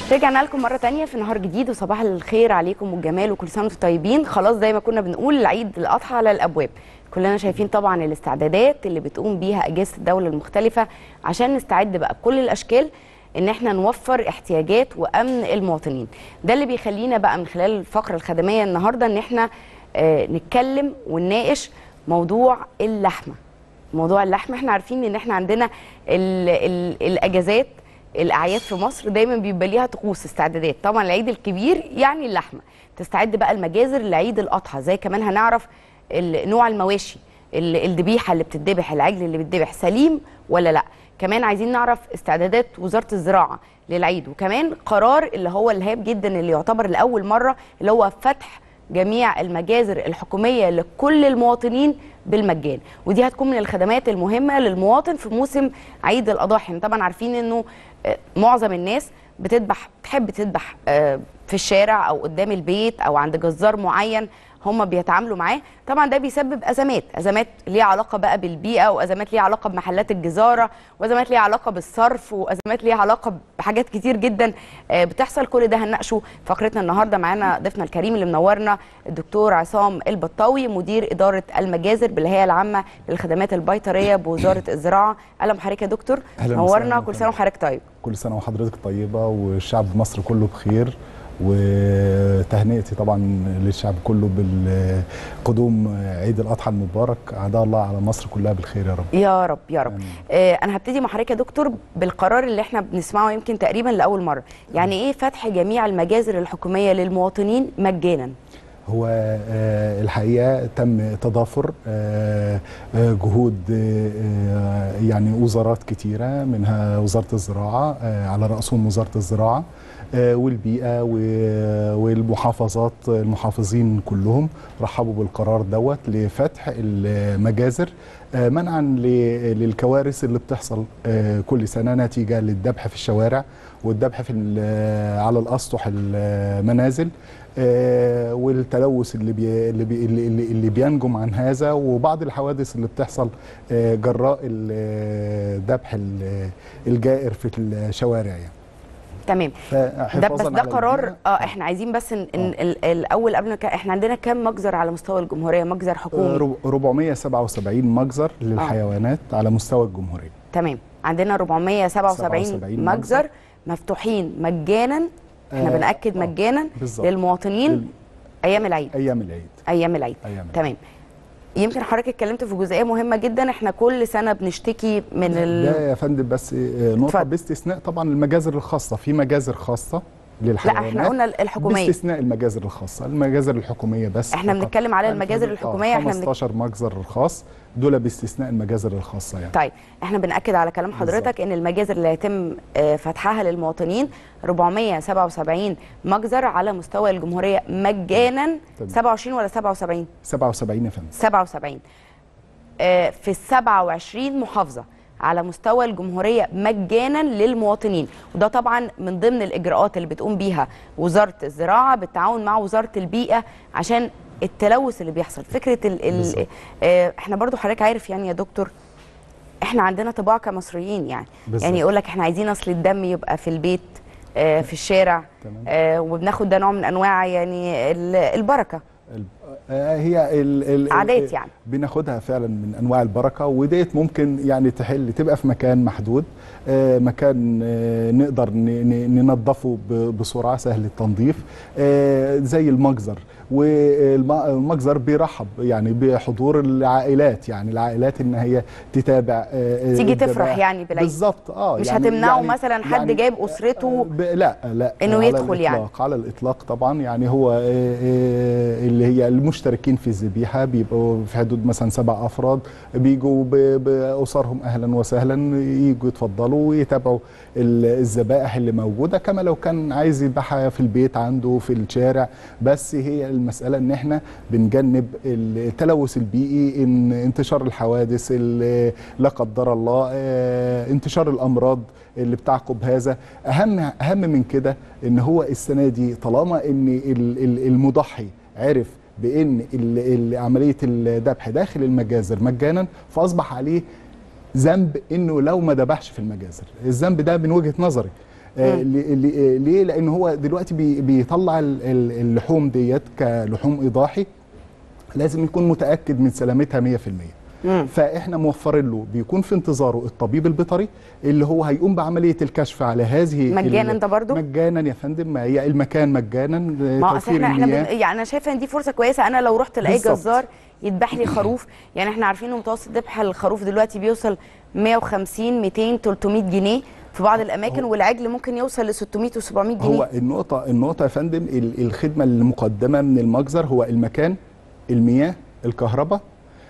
رجعنا لكم مرة تانية في نهار جديد وصباح الخير عليكم والجمال وكل سنة وانتم طيبين خلاص زي ما كنا بنقول العيد الأضحى على الأبواب كلنا شايفين طبعا الاستعدادات اللي بتقوم بيها أجهزة الدولة المختلفة عشان نستعد بقى بكل الأشكال ان احنا نوفر احتياجات وامن المواطنين ده اللي بيخلينا بقى من خلال الفقره الخدميه النهارده ان احنا آه نتكلم ونناقش موضوع اللحمه موضوع اللحمه احنا عارفين ان احنا عندنا ال ال الاجازات الاعياد في مصر دايما بيبقى ليها طقوس استعدادات طبعا العيد الكبير يعني اللحمه تستعد بقى المجازر لعيد الاضحى زي كمان هنعرف ال- نوع المواشي ال- الذبيحه اللي بتتذبح العجل اللي بيتذبح سليم ولا لا كمان عايزين نعرف استعدادات وزاره الزراعه للعيد وكمان قرار اللي هو الهام جدا اللي يعتبر لاول مره اللي هو فتح جميع المجازر الحكوميه لكل المواطنين بالمجان ودي هتكون من الخدمات المهمه للمواطن في موسم عيد الاضاحي يعني طبعا عارفين انه آه، معظم الناس بتذبح تحب تذبح آه، في الشارع او قدام البيت او عند جزار معين هم بيتعاملوا معاه طبعا ده بيسبب ازمات ازمات ليها علاقه بقى بالبيئه وازمات ليها علاقه بمحلات الجزاره وازمات ليها علاقه بالصرف وازمات ليها علاقه بحاجات كتير جدا آه، بتحصل كل ده هنناقشه فقرتنا النهارده معانا ضيفنا الكريم اللي منورنا الدكتور عصام البطاوي مدير اداره المجازر بالهيئه العامه للخدمات البيطريه بوزاره الزراعه اهلا بحضرتك يا دكتور أهلاً نورنا وسهلاً كل سنه وحضرتك طيب كل سنه وحضرتك طيبه والشعب مصر كله بخير وتهنئتي طبعا للشعب كله بالقدوم عيد الاضحى المبارك اعداء الله على مصر كلها بالخير يا رب يا رب يا رب آمين. آه انا هبتدي مع حضرتك يا دكتور بالقرار اللي احنا بنسمعه يمكن تقريبا لاول مره يعني ايه فتح جميع المجازر الحكوميه للمواطنين مجانا هو آه، الحقيقه تم تضافر آه، آه، جهود آه، يعني وزارات كتيره منها وزاره الزراعه آه، على راسهم وزاره الزراعه آه، والبيئه و- والمحافظات المحافظين كلهم رحبوا بالقرار دوت لفتح المجازر آه، منعا ل- للكوارث اللي بتحصل آه، كل سنه نتيجه للذبح في الشوارع والذبح في ال- على الاسطح المنازل آه، والتلوث اللي بي اللي, بي اللي, اللي- اللي بينجم عن هذا وبعض الحوادث اللي بتحصل آه، جراء الذبح ال- الجائر في الشوارع يعني تمام ده بس فحفاظاً ده على قرار البيئة. اه احنا عايزين بس ان, إن ال- الاول قبل ما نك- احنا عندنا كام مجزر على مستوى الجمهوريه مجزر آه، حكومي رب- 477 مجزر للحيوانات على مستوى الجمهوريه تمام عندنا 477 77 مجزر مجزر. مفتوحين مجانا احنا آه، بناكد آه، مجانا بالظبط. للمواطنين لل- ايام العيد ايام العيد ايام العيد ايام العيد. تمام يمكن حضرتك اتكلمت في جزئيه مهمه جدا احنا كل سنه بنشتكي من ده ال... يا فندم بس آه، نقطه اتفضل. باستثناء طبعا المجازر الخاصه في مجازر خاصه لا للحيوانات احنا قلنا الحكوميه باستثناء المجازر الخاصه المجازر الحكوميه بس احنا فقط. بنتكلم على يعني المجازر فضل- آه، الحكوميه احنا بنك... 15 مجزر خاص دول باستثناء المجازر الخاصه يعني طيب احنا بنأكد على كلام حضرتك بالظبط. ان المجازر اللي هيتم آه، فتحها للمواطنين 477 مجزر على مستوى الجمهوريه مجانا تمام. 27 ولا 77 77 يا فندم 77 آه، في ال 27 محافظه على مستوى الجمهوريه مجانا للمواطنين وده طبعا من ضمن الاجراءات اللي بتقوم بيها وزاره الزراعه بالتعاون مع وزاره البيئه عشان التلوث اللي بيحصل فكره ال ال بالظبط. آه، احنا برضو حضرتك عارف يعني يا دكتور احنا عندنا طباع كمصريين يعني بالظبط. يعني يقول لك احنا عايزين اصل الدم يبقى في البيت آه، في الشارع تمام. آه، وبناخد ده نوع من انواع يعني ال- البركه ال- آه، هي ال ال عادات يعني. بناخدها فعلا من انواع البركه وديت ممكن يعني تحل تبقى في مكان محدود آه، مكان آه، نقدر ن- ن- ننظفه ب- بسرعه سهل التنظيف آه، زي المجزر والمجزر بيرحب يعني بحضور العائلات يعني العائلات ان هي تتابع آه، تيجي الذبائح. تفرح يعني بالعيد. بالظبط اه مش هتمنعوا مثلاً حد جايب أسرته ب- لا لا إنه على يدخل يعني. الإطلاق على الاطلاق طبعا يعني هو آه، آه، اللي هي المشتركين في الذبيحه بيبقوا في حدود مثلا سبع افراد بيجوا ب- باسرهم اهلا وسهلا يجوا يتفضلوا ويتابعوا ال- الذبائح اللي موجوده كما لو كان عايز يذبحها في البيت عنده في الشارع بس هي المساله ان احنا بنجنب التلوث البيئي ان انتشار الحوادث ال- لا قدر الله آه، انتشار الامراض اللي بتعقب هذا اهم اهم من كده ان هو السنه دي طالما ان ال- ال- المضحي عرف بان ال- ال- عمليه الذبح داخل المجازر مجانا فاصبح عليه ذنب انه لو ما ذبحش في المجازر الذنب ده من وجهه نظري آه، مم. ليه- ليه ليه؟ لان هو دلوقتي بي- بيطلع ال- ال- اللحوم ديت كلحوم ايضاحي لازم يكون متاكد من سلامتها 100% مم. فاحنا موفرين له بيكون في انتظاره الطبيب البيطري اللي هو هيقوم بعمليه الكشف على هذه مجانا ال- ده برضو مجانا يا فندم ما هي المكان مجانا ما هو اصل توفير احنا احنا بن... المياه. يعني انا شايفه ان دي فرصه كويسه انا لو رحت لاي بالظبط. جزار يذبح لي خروف يعني احنا عارفين ان متوسط ذبح الخروف دلوقتي بيوصل 150 200 300 جنيه في بعض الاماكن هو- والعجل ممكن يوصل ل 600 و700 جنيه هو النقطة النقطة يا فندم ال- الخدمة المقدمة من المجزر هو المكان المياه الكهرباء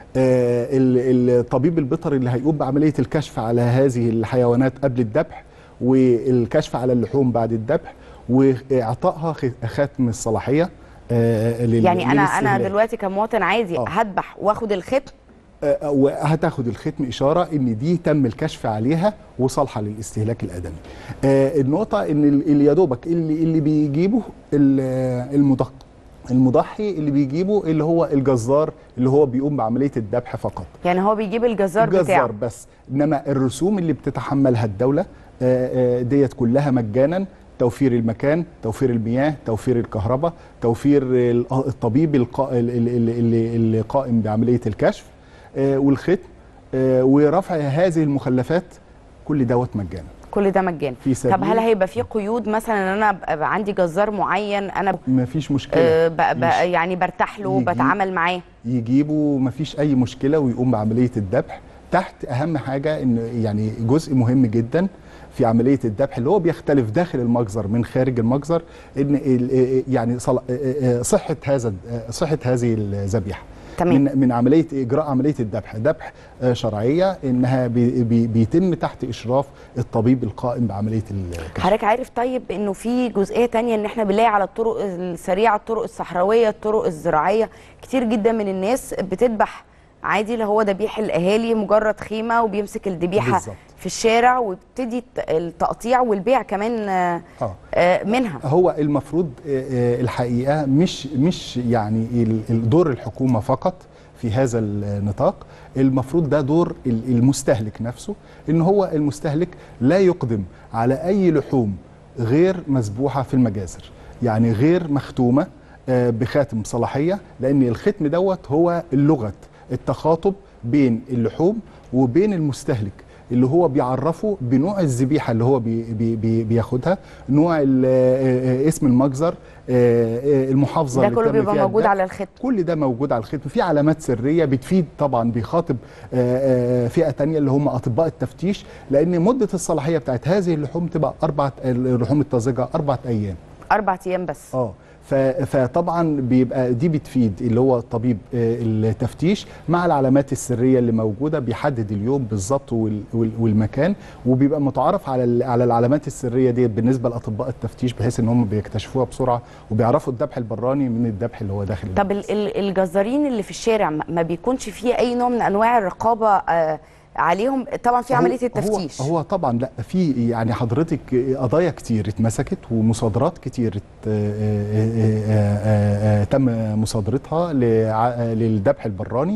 آه، ال- الطبيب البيطري اللي هيقوم بعملية الكشف على هذه الحيوانات قبل الذبح والكشف على اللحوم بعد الذبح واعطائها خ- ختم الصلاحية آه، لل- يعني انا انا للاستهلاك. دلوقتي كمواطن عادي آه. هذبح واخد الختم آه، وهتاخد الختم اشاره ان دي تم الكشف عليها وصالحه للاستهلاك الادمي. آه، النقطه ان ال- اللي يا دوبك اللي اللي بيجيبه ال- المضحي المضحي اللي بيجيبه اللي هو الجزار اللي هو بيقوم بعمليه الذبح فقط. يعني هو بيجيب الجزار, الجزار بتاعه بس انما الرسوم اللي بتتحملها الدوله آه، آه، ديت كلها مجانا توفير المكان توفير المياه توفير الكهرباء توفير ال- الطبيب القا- ال- ال- ال- اللي اللي قائم بعمليه الكشف آه، والختم آه، ورفع هذه المخلفات كل دوت مجانا كل ده مجاني في طب هل سبيل هيبقى في قيود مثلا ان انا ابقى عندي جزار معين انا ما فيش مشكله آه، ب- ب- يش- يعني برتاح له يجي- بتعامل معاه يجيبوا ما فيش اي مشكله ويقوم بعمليه الذبح تحت اهم حاجه ان يعني جزء مهم جدا في عمليه الذبح اللي هو بيختلف داخل المجزر من خارج المجزر ان ال- يعني صل- صحه هذا صحه هذه الذبيحه تمام من من عمليه اجراء عمليه الذبح ذبح آه، شرعيه انها بي بي بيتم تحت اشراف الطبيب القائم بعمليه الكشف حضرتك عارف طيب انه في جزئيه تانية ان احنا بنلاقي على الطرق السريعه الطرق الصحراويه الطرق الزراعيه كتير جدا من الناس بتذبح عادي اللي هو ذبيح الاهالي مجرد خيمه وبيمسك الذبيحه بالظبط. في الشارع ويبتدي الت- التقطيع والبيع كمان آه، اه آه، منها هو المفروض آه، آه، الحقيقه مش مش يعني ال- ال- دور الحكومه فقط في هذا النطاق المفروض ده دور ال- المستهلك نفسه ان هو المستهلك لا يقدم على اي لحوم غير مسبوحه في المجازر يعني غير مختومه آه، بخاتم صلاحيه لان الختم دوت هو لغه التخاطب بين اللحوم وبين المستهلك اللي هو بيعرفه بنوع الذبيحه اللي هو بي بي بي بياخدها نوع ال- آه، آه، اسم المجزر آه، آه، المحافظه ده اللي كله تم بيبقى فيها موجود الذبح. على الختم كل ده موجود على الختم في علامات سريه بتفيد طبعا بيخاطب آه، آه، فئه تانية اللي هم اطباء التفتيش لان مده الصلاحيه بتاعت هذه اللحوم تبقى اربع اللحوم الطازجه اربع ايام اربع ايام بس اه ف- فطبعا بيبقى دي بتفيد اللي هو طبيب آه، التفتيش مع العلامات السريه اللي موجوده بيحدد اليوم بالظبط وال- وال- والمكان وبيبقى متعارف على ال- على العلامات السريه دي بالنسبه لاطباء التفتيش بحيث ان هم بيكتشفوها بسرعه وبيعرفوا الذبح البراني من الذبح اللي هو داخل طب المنزل. ال- ال- الجزارين اللي في الشارع ما ما بيكونش فيه اي نوع من انواع الرقابه آه، عليهم طبعا في هو- عمليه هو التفتيش هو طبعا لا في يعني حضرتك قضايا كتير اتمسكت ومصادرات كتير ات- آه، آه، آه، آه، تم مصادرتها لع- للذبح البراني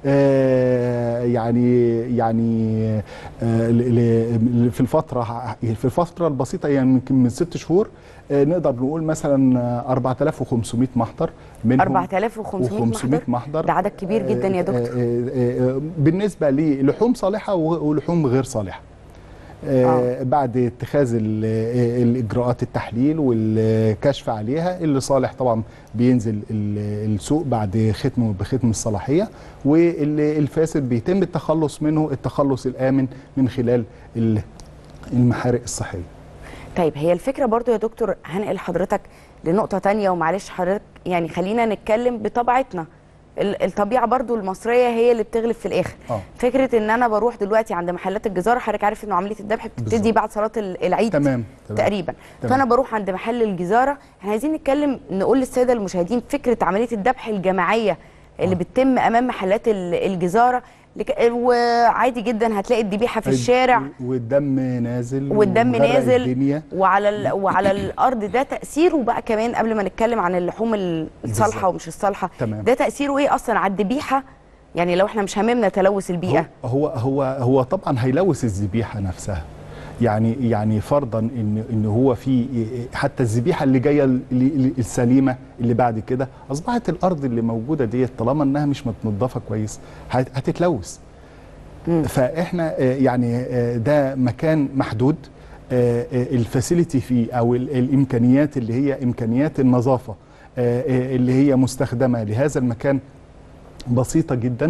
آه، يعني يعني آه، ل- ل- في الفتره في الفتره البسيطه يعني يمكن من ست شهور آه، نقدر نقول مثلا آه، 4500 محضر منهم 4500 محضر محضر ده عدد كبير جدا يا دكتور. آه، آه، آه، بالنسبه للحوم صالحه و- ولحوم غير صالحه آه، بعد اتخاذ ال- آه، الاجراءات التحليل والكشف عليها اللي صالح طبعا بينزل ال- السوق بعد ختمه بختم الصلاحيه والفاسد بيتم التخلص منه التخلص الامن من خلال ال- المحارق الصحيه طيب هي الفكره برضو يا دكتور هنقل حضرتك لنقطه تانية ومعلش حضرتك يعني خلينا نتكلم بطبيعتنا ال- الطبيعه برضو المصريه هي اللي بتغلب في الاخر اه فكره ان انا بروح دلوقتي عند محلات الجزاره حضرتك عارف انه عمليه الذبح بتبتدي بالظبط. بعد صلاه ال- العيد تمام تمام تقريبا تمام. فانا بروح عند محل الجزاره احنا عايزين نتكلم نقول للساده المشاهدين فكره عمليه الذبح الجماعيه اللي آه. بتتم امام محلات ال- الجزاره لك- وعادي جدا هتلاقي الذبيحه في الشارع والدم نازل والدم ومغرق نازل. الدنيا وعلى ال... وعلى الارض ده تاثيره بقى كمان قبل ما نتكلم عن اللحوم ال- الصالحه بالظبط. ومش الصالحه تمام. ده تاثيره ايه اصلا على الذبيحه يعني لو احنا مش هاممنا تلوث البيئه هو هو هو, هو طبعا هيلوث الذبيحه نفسها يعني يعني فرضا ان ان هو في حتى الذبيحه اللي جايه ال- ال- السليمه اللي بعد كده اصبحت الارض اللي موجوده ديت طالما انها مش متنظفه كويس هت- هتتلوث فاحنا آه، يعني آه، ده مكان محدود آه، آه، الفاسيلتي فيه او ال- الامكانيات اللي هي امكانيات النظافه آه، آه، اللي هي مستخدمه لهذا المكان بسيطه جدا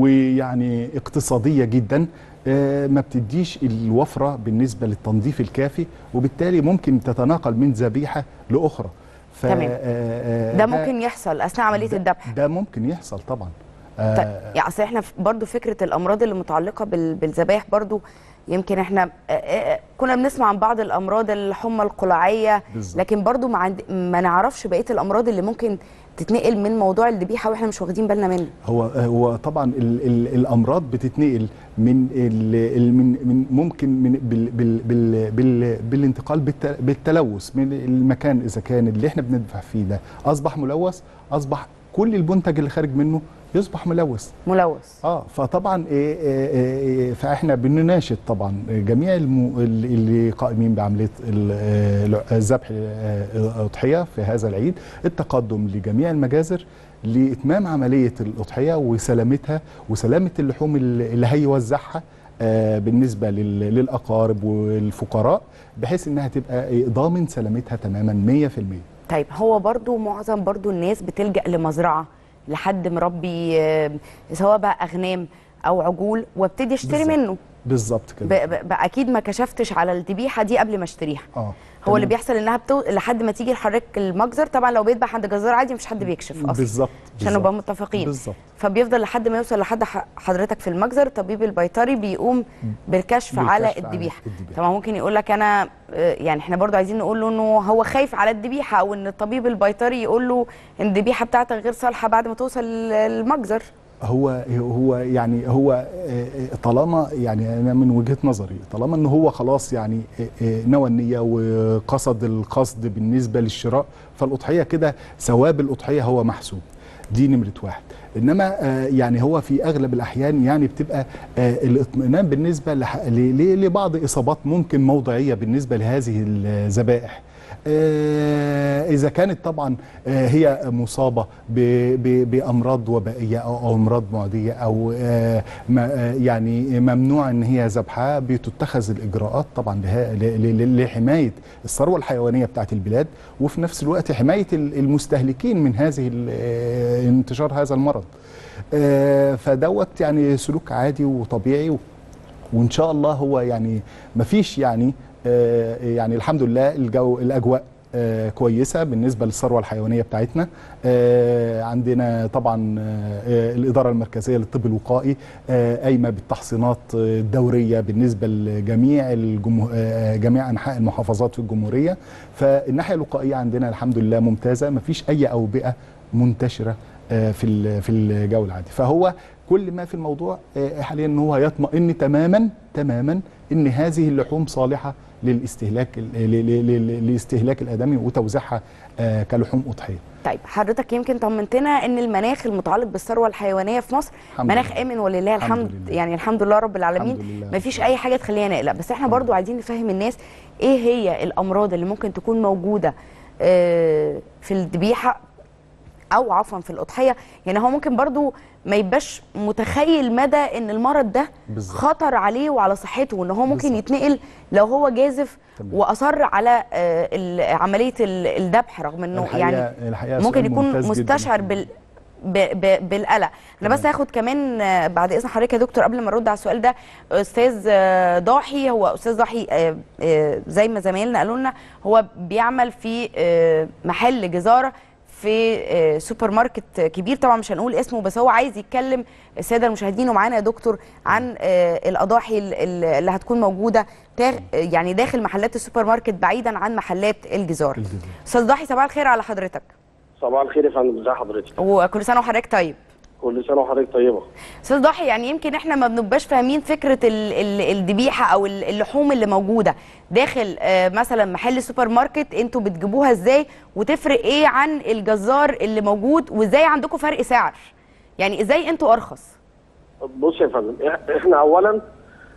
ويعني اقتصاديه جدا آه، ما بتديش الوفره بالنسبه للتنظيف الكافي وبالتالي ممكن تتناقل من ذبيحه لاخرى ف- تمام. آه، آه، ده ممكن يحصل اثناء عمليه ده- الذبح ده ممكن يحصل طبعا آه، طيب يعني اصل احنا ف- برضو فكره الامراض اللي متعلقه بال- بالذبائح برضو يمكن احنا آه، آه، كنا بنسمع عن بعض الامراض الحمى القلعيه بالظبط. لكن برضو ما, عند... ما نعرفش بقيه الامراض اللي ممكن تتنقل من موضوع الذبيحه واحنا مش واخدين بالنا منه هو هو طبعا ال ال الامراض بتتنقل من ال ال من من ممكن من بال بال بال بال بالانتقال بالت- بالتلوث من المكان اذا كان اللي احنا بندفع فيه ده اصبح ملوث اصبح كل المنتج اللي خارج منه يصبح ملوث ملوث اه فطبعا إيه إيه إيه فاحنا بنناشد طبعا جميع الم- اللي قائمين بعمليه ال- آه، ذبح آه، الاضحيه في هذا العيد التقدم لجميع المجازر لاتمام عمليه الاضحيه وسلامتها وسلامه اللحوم اللي اللي هيوزعها آه، بالنسبه لل- للاقارب والفقراء بحيث انها تبقى إيه، ضامن سلامتها تماما 100% طيب هو برضو معظم برضو الناس بتلجأ لمزرعة لحد مربي آه، سواء بقى أغنام أو عجول وابتدي اشتري بالظبط. منه بالظبط ب- كده ب- ب- أكيد ما كشفتش على الذبيحة دي قبل ما اشتريها اه هو اللي تمام. بيحصل انها بتو... لحد ما تيجي لحضرتك المجزر طبعا لو بيذبح عند جزار عادي مفيش حد بيكشف اصلا بالظبط عشان بالظبط. نبقى متفقين بالظبط فبيفضل لحد ما يوصل لحد ح- حضرتك في المجزر الطبيب البيطري بيقوم بالكشف على بالكشف على الذبيحه الذبيحة. طبعا ممكن يقول لك انا آه، يعني احنا برضو عايزين نقول له انه هو خايف على الذبيحه او ان الطبيب البيطري يقول له ان الذبيحه بتاعتك غير صالحه بعد ما توصل المجزر هو هو يعني هو آه، آه، طالما يعني انا من وجهه نظري طالما ان هو خلاص يعني آه، آه، نوى النيه وقصد القصد بالنسبه للشراء فالاضحيه كده ثواب الاضحيه هو محسوب دي نمره واحد انما آه، يعني هو في اغلب الاحيان يعني بتبقى آه، الاطمئنان بالنسبه لح- ل- ل- لبعض اصابات ممكن موضعيه بالنسبه لهذه الذبائح آه، إذا كانت طبعا آه، هي مصابة ب- ب- بأمراض وبائية أو أو أمراض معدية أو آه، ما- آه، يعني ممنوع إن هي ذبحها بتتخذ الإجراءات طبعا لها- ل- ل- لحماية الثروة الحيوانية بتاعت البلاد وفي نفس الوقت حماية ال- المستهلكين من هذه ال- آه، انتشار هذا المرض آه، فدوت يعني سلوك عادي وطبيعي و- وان شاء الله هو يعني مفيش يعني آه، يعني الحمد لله الجو الاجواء آه، كويسه بالنسبه للثروه الحيوانيه بتاعتنا آه، عندنا طبعا آه، الاداره المركزيه للطب الوقائي آه، قايمه بالتحصينات آه، الدوريه بالنسبه لجميع الجمه... آه، جميع انحاء المحافظات في الجمهوريه فالناحيه الوقائيه عندنا الحمد لله ممتازه مفيش اي اوبئه منتشره آه، في ال- في الجو العادي فهو كل ما في الموضوع آه، حاليا ان هو يطمئن تماما تماما ان هذه اللحوم صالحه للاستهلاك ل- ل- ل- للاستهلاك الادمي وتوزيعها آه، كلحوم اضحيه طيب حضرتك يمكن طمنتنا ان المناخ المتعلق بالثروه الحيوانيه في مصر الحمد مناخ لله. امن ولله الحمد الحمد لله. يعني الحمد لله رب العالمين الحمد لله. مفيش اي حاجه تخلينا نقلق بس احنا برضو عايزين نفهم الناس ايه هي الامراض اللي ممكن تكون موجوده آه، في الذبيحه او عفوا في الاضحيه يعني هو ممكن برضو ما يبقاش متخيل مدى ان المرض ده بالظبط. خطر عليه وعلى صحته وان هو ممكن بالظبط. يتنقل لو هو جازف تمام. واصر على آه، ال- عمليه ال- الذبح رغم انه الحقيقة- يعني الحقيقة ممكن سؤال يكون ممتاز جداً. مستشعر بال ب... ب... بالقلق انا بس تمام. هاخد كمان آه، بعد اذن حضرتك يا دكتور قبل ما ارد على السؤال ده استاذ آه، ضاحي هو استاذ ضاحي آه، آه، زي ما زمايلنا قالوا لنا هو بيعمل في آه، محل جزاره في آه، سوبر ماركت كبير طبعا مش هنقول اسمه بس هو عايز يتكلم الساده المشاهدين ومعانا يا دكتور عن آه، الاضاحي ال- ال- اللي هتكون موجوده تا- يعني داخل محلات السوبر ماركت بعيدا عن محلات الجزار الجزار. استاذ ضاحي صباح الخير على حضرتك صباح الخير يا فندم ازي حضرتك وكل سنه وحضرتك طيب كل سنه وحضرتك طيبه استاذ ضاحي يعني يمكن احنا ما بنبقاش فاهمين فكره ال- ال- الذبيحه او ال- اللحوم اللي موجوده داخل آه، مثلا محل سوبر ماركت انتوا بتجيبوها ازاي وتفرق ايه عن الجزار اللي موجود وازاي عندكم فرق سعر يعني ازاي انتوا ارخص بص يا فندم إح- احنا اولا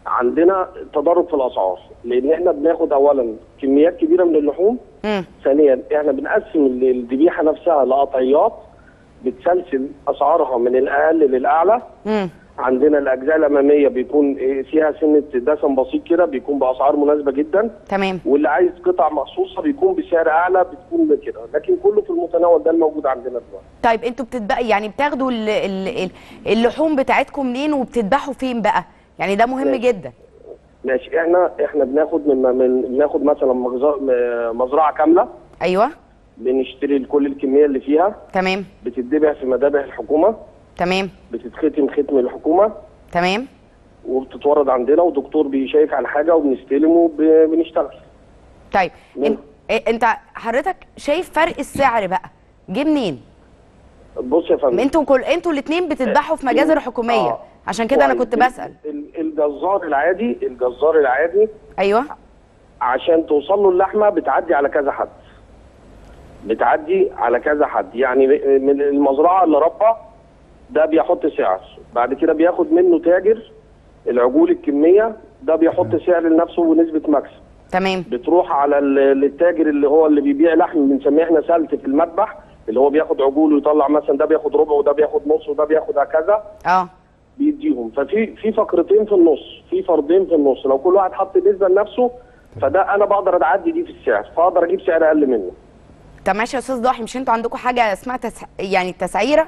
عندنا تضارب في الاسعار لان احنا بناخد اولا كميات كبيره من اللحوم امم ثانيا احنا بنقسم ال- الذبيحه نفسها لقطعيات بتسلسل اسعارها من الاقل للاعلى امم عندنا الاجزاء الاماميه بيكون إيه، فيها سنه دسم بسيط كده بيكون باسعار مناسبه جدا تمام واللي عايز قطع مخصوصه بيكون بسعر اعلى بتكون كده لكن كله في المتناول ده الموجود عندنا دلوقتي طيب انتوا بتتبقى يعني بتاخدوا ال- ال- ال- اللحوم بتاعتكم منين وبتذبحوا فين بقى يعني ده مهم ماشي. جدا ماشي احنا احنا بناخد من, من بناخد مثلا مجز- م- مزرعه كامله ايوه بنشتري كل الكميه اللي فيها تمام بتتذبح في مذابح الحكومه تمام بتتختم ختم الحكومه تمام وبتتورد عندنا ودكتور بيشيك على الحاجه وبنستلم وبنشتغل طيب من- انت, إيه- انت حضرتك شايف فرق السعر بقى جه منين بص يا فندم انتوا كل انتوا الاثنين بتذبحوا في مجازر حكوميه آه. عشان كده انا كويس. كنت بسال ال- الجزار العادي الجزار العادي ايوه عشان توصل له اللحمه بتعدي على كذا حد بتعدي على كذا حد يعني من المزرعه اللي ربى ده بيحط سعر بعد كده بياخد منه تاجر العجول الكميه ده بيحط سعر لنفسه ونسبه مكسب تمام بتروح على ال- للتاجر اللي هو اللي بيبيع لحم بنسميه احنا سلت في المذبح اللي هو بياخد عجول ويطلع مثلا ده بياخد ربع وده بياخد نص وده بياخد هكذا اه بيديهم ففي في فقرتين في النص في فردين في النص لو كل واحد حط نسبه لنفسه فده انا بقدر اتعدي دي في السعر فاقدر اجيب سعر اقل منه طب ماشي يا استاذ ضاحي مش انتوا عندكم حاجه اسمها تس... يعني التسعيره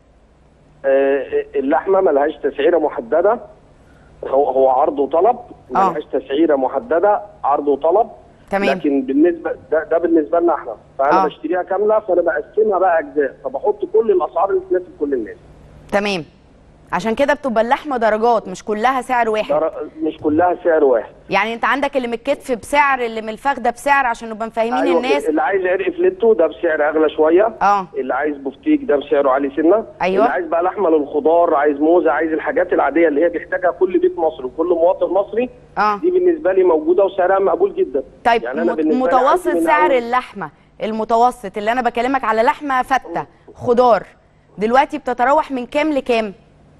آه، اللحمه ملهاش تسعيره محدده هو هو عرض وطلب آه. ملهاش تسعيره محدده عرض وطلب تمام. لكن بالنسبه ده, ده بالنسبه لنا احنا فانا آه. آه. بشتريها كامله فانا بقسمها بقى اجزاء فبحط كل الاسعار اللي تناسب كل الناس تمام عشان كده بتبقى اللحمه درجات مش كلها سعر واحد در- مش كلها سعر واحد يعني انت عندك اللي من الكتف بسعر اللي من الفخده بسعر عشان نبقى مفهمين أيوة الناس كده. اللي عايز عرق فليتو ده بسعر اغلى شويه اه اللي عايز بفتيك ده بسعره عالي سنه أيوة. اللي عايز بقى لحمه للخضار عايز موزه عايز الحاجات العاديه اللي هي بيحتاجها كل بيت مصري وكل مواطن مصري اه دي بالنسبه لي موجوده وسعرها مقبول جدا طيب يعني أنا مت- بالنسبة لي متوسط عندي من سعر أول- اللحمه المتوسط اللي انا بكلمك على لحمه فته خضار دلوقتي بتتراوح من كام لكام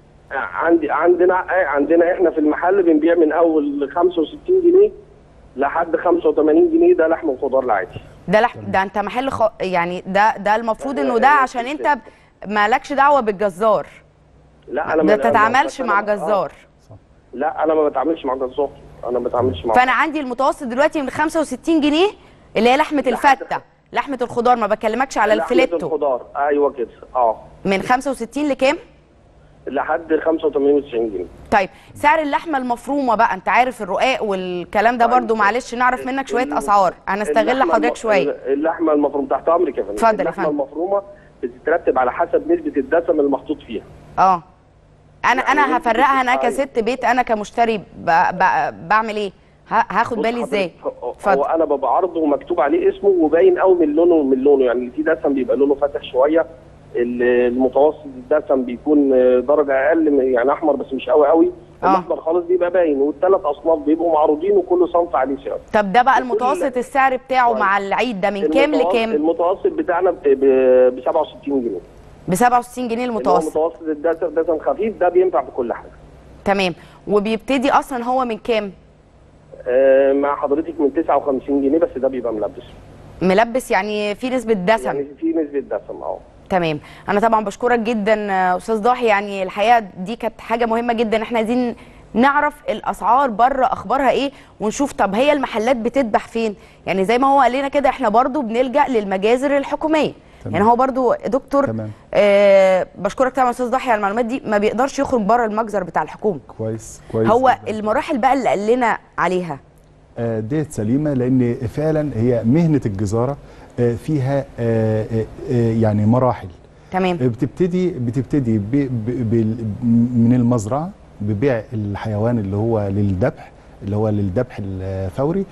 عندي عندنا عندنا احنا في المحل بنبيع من اول 65 جنيه لحد 85 جنيه ده لحم الخضار العادي ده لحم ده انت محل خ... يعني ده ده المفروض انه ده عشان انت ب- مالكش دعوه بالجزار لا انا ده ما- تتعاملش أنا- مع آه. جزار لا انا ما بتعاملش مع جزار انا ما بتعاملش مع فانا عندي المتوسط دلوقتي من 65 جنيه اللي هي لحمه الفته لحمه الخضار ما بكلمكش على لحمة الفليتو الخضار ايوه كده اه من 65 لكام لحد 85 و 90 جنيه طيب سعر اللحمه المفرومه بقى انت عارف الرقاق والكلام ده طيب. برضو معلش نعرف منك شويه اسعار هنستغل اللحمة حضرتك الم- شويه اللحمه المفرومه تحت امرك يا فندم اتفضل يا اللحمه فندم. المفرومه بتترتب على حسب نسبه الدسم المحطوط فيها اه انا يعني انا انت هفرقها انا بتدفعي- كست بيت انا كمشتري ب... ب... بعمل ايه ه- هاخد بص بالي ازاي حضرتك، هو- هو اتفضل انا ببقى عرضه ومكتوب عليه اسمه وباين قوي من لونه من لونه يعني اللي فيه دسم بيبقى لونه فاتح شويه ال- المتوسط الدسم بيكون آه، درجه اقل من- يعني احمر بس مش قوي قوي آه. الاحمر خالص بيبقى باين والثلاث اصناف بيبقوا معروضين وكل صنف عليه سعر طب ده بقى وكل- المتوسط السعر بتاعه طيب. مع العيد ده من كام المتوسط- لكام المتوسط بتاعنا ب 67 جنيه ب 67 جنيه اللي هو المتوسط متوسط الدسم دسم خفيف ده بينفع في كل حاجه تمام وبيبتدي اصلا هو من كام آه، مع حضرتك من 59 جنيه بس ده بيبقى ملبس ملبس يعني في نسبه دسم يعني في نسبه دسم اه تمام انا طبعا بشكرك جدا آه، استاذ ضاحي يعني الحقيقه دي كانت حاجه مهمه جدا احنا عايزين نعرف الاسعار بره اخبارها ايه ونشوف طب هي المحلات بتذبح فين يعني زي ما هو قال لنا كده احنا برضو بنلجا للمجازر الحكوميه تمام. يعني هو برضو دكتور تمام. آه بشكرك طبعا يا استاذ ضاحي على المعلومات دي ما بيقدرش يخرج بره المجزر بتاع الحكومه كويس كويس هو جداً. المراحل بقى اللي قال لنا عليها آه، ديت سليمه لان فعلا هي مهنه الجزاره آه، فيها آه، آه، آه، يعني مراحل تمام بتبتدي بتبتدي ب- ب- بال- من المزرعه ببيع الحيوان اللي هو للذبح اللي هو للذبح الفوري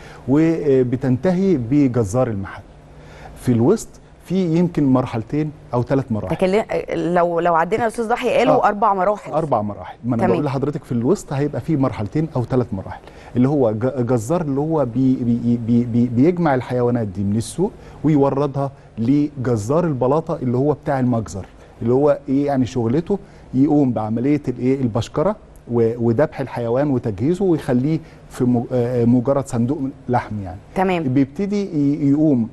وبتنتهي بجزار المحل في الوسط في يمكن مرحلتين او ثلاث مراحل لكن لو لو عدينا يا استاذ ضاحي قالوا آه. اربع مراحل اربع مراحل ما انا تمام. بقول لحضرتك في الوسط هيبقى في مرحلتين او ثلاث مراحل اللي هو ج- جزار اللي هو بي بي بي بي بيجمع الحيوانات دي من السوق ويوردها لجزار البلاطه اللي هو بتاع المجزر اللي هو ايه يعني شغلته يقوم بعمليه الايه البشكره و- وذبح الحيوان وتجهيزه ويخليه في م- آه، مجرد صندوق لحم يعني تمام بيبتدي ي- يقوم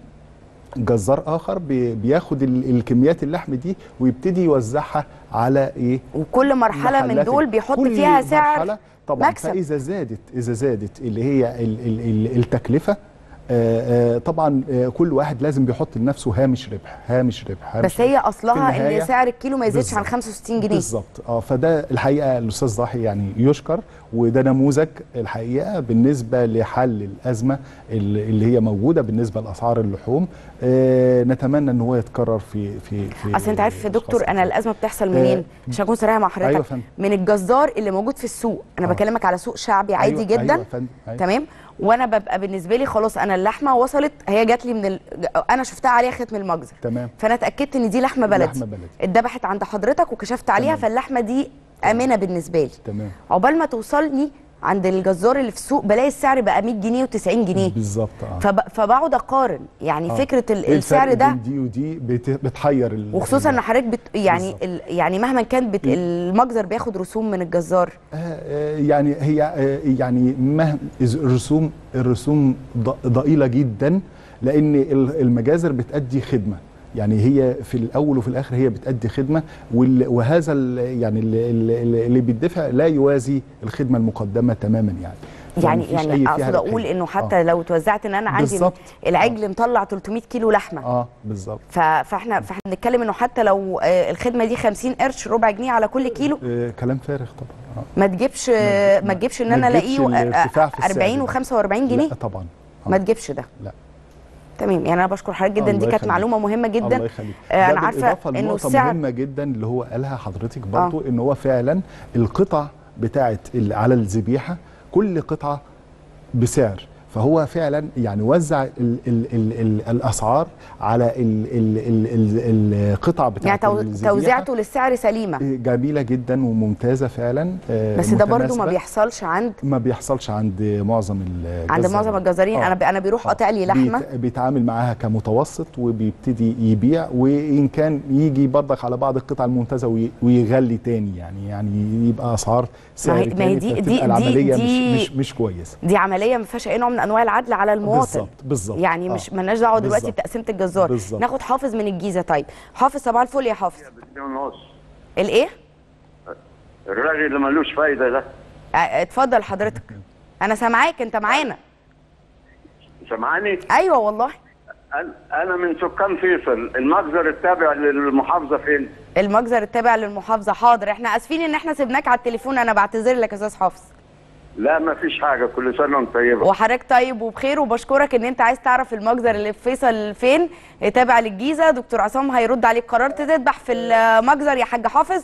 جزار اخر بي- بياخد ال- الكميات اللحم دي ويبتدي يوزعها على ايه وكل مرحله من محلات دول ال- بيحط كل فيها سعر مرحلة طبعا مكسب. فاذا زادت اذا زادت اللي هي ال ال ال التكلفه آه، آه، طبعا آه، كل واحد لازم بيحط لنفسه هامش ربح هامش ربح هامش بس هي ربح. اصلها في ان النهاية سعر الكيلو ما يزيدش عن بالظبط. 65 جنيه بالظبط اه فده الحقيقه الاستاذ ضاحي يعني يشكر وده نموذج الحقيقه بالنسبه لحل الازمه اللي اللي هي موجوده بالنسبه لاسعار اللحوم آه نتمنى ان هو يتكرر في في في اصل انت عارف يا دكتور أشخاص انا كتير. الازمه بتحصل منين آه، عشان اكون صريحه مع حضرتك أيوة يا فندم. من الجزار اللي موجود في السوق انا آه. بكلمك على سوق شعبي عادي أيوة، جدا أيوة يا فندم، أيوة. تمام وانا ببقى بالنسبه لي خلاص انا اللحمه وصلت هي جات لي من ال... انا شفتها عليها ختم المجزر تمام فانا اتاكدت ان دي لحمه بلدي لحمة بلدي. اتذبحت عند حضرتك وكشفت عليها تمام. فاللحمه دي امنه بالنسبه لي تمام عقبال ما توصلني عند الجزار اللي في السوق بلاقي السعر بقى 100 جنيه و90 جنيه بالظبط اه فب... فبقعد اقارن يعني آه. فكره ال... إيه السعر الفرق ده بين دي ودي بت- بتحير ال- وخصوصا ان ال- حضرتك بت... يعني بالظبط. ال... يعني مهما كان بت... المجزر بياخد رسوم من الجزار آه، آه، يعني هي آه، يعني مهما الرسوم الرسوم ض- ضئيله جدا لان ال- المجازر بتأدي خدمه يعني هي في الاول وفي الاخر هي بتأدي خدمه وال- وهذا ال- يعني ال- ال- اللي بيدفع لا يوازي الخدمه المقدمه تماما يعني يعني فمفيش يعني أي فيها اقصد اقول ربحية. انه حتى آه. لو توزعت ان انا عندي بالظبط. العجل مطلع 300 كيلو لحمه اه بالظبط ف... فاحنا فاحنا بنتكلم انه حتى لو آه، الخدمه دي 50 قرش ربع جنيه على كل كيلو آه كلام فارغ طبعا آه. ما تجيبش آه، ما تجيبش ان انا ما تجيبش الاقيه الارتفاع في السعر 40 ده. و45 جنيه لا طبعا آه. ما تجيبش ده لا تمام يعني انا بشكر حضرتك جدا الله دي كانت يخليك. معلومه مهمه الله جدا يخليك آه، ده انا عارفه بالإضافة انه لنقطة السعر مهمة جدا اللي هو قالها حضرتك برضو ان هو فعلا القطع بتاعت ال- على الذبيحة كل قطعة بسعر فهو فعلا يعني وزع ال ال ال ال الاسعار على ال ال ال ال القطع يعني بتاعت تو- الذبيحة. توزيعته للسعر سليمه جميلة جدا وممتازة فعلا آه، بس ده برضو ما متناسبة. بيحصلش عند ما بيحصلش عند معظم الجزارين عند معظم الجزارين آه. انا ب- انا بيروح آه. قاطع لي لحمه بيت- بيتعامل معاها كمتوسط وبيبتدي يبيع وان كان يجي برضك على بعض القطع الممتازه وي- ويغلي تاني يعني يعني يبقى اسعار سعر ما هي- ما هي تاني دي- فتبقى دي- دي- العمليه دي- مش مش مش كويسه دي عمليه ما فيهاش اي نوع من انواع العدل على المواطن بالظبط بالظبط يعني آه. مش مالناش دعوه دلوقتي بالظبط. بتقسيمه الجزار بالظبط. ناخد حافظ من الجيزه طيب حافظ صباح الفل يا حافظ باتنين ونص الايه الراجل اللي ملوش فايده ده آه، اتفضل حضرتك انا سامعاك انت معانا سامعاني ايوه والله أنا- انا من سكان فيصل المجزر التابع للمحافظه فين المجزر التابع للمحافظه حاضر احنا اسفين ان احنا سيبناك على التليفون انا بعتذر لك يا استاذ حافظ لا ما فيش حاجه كل سنه وانت طيبه وحضرتك طيب وبخير وبشكرك ان انت عايز تعرف المجزر اللي في فيصل فين تابع للجيزه دكتور عصام هيرد عليك قررت تذبح في المجزر يا حاج حافظ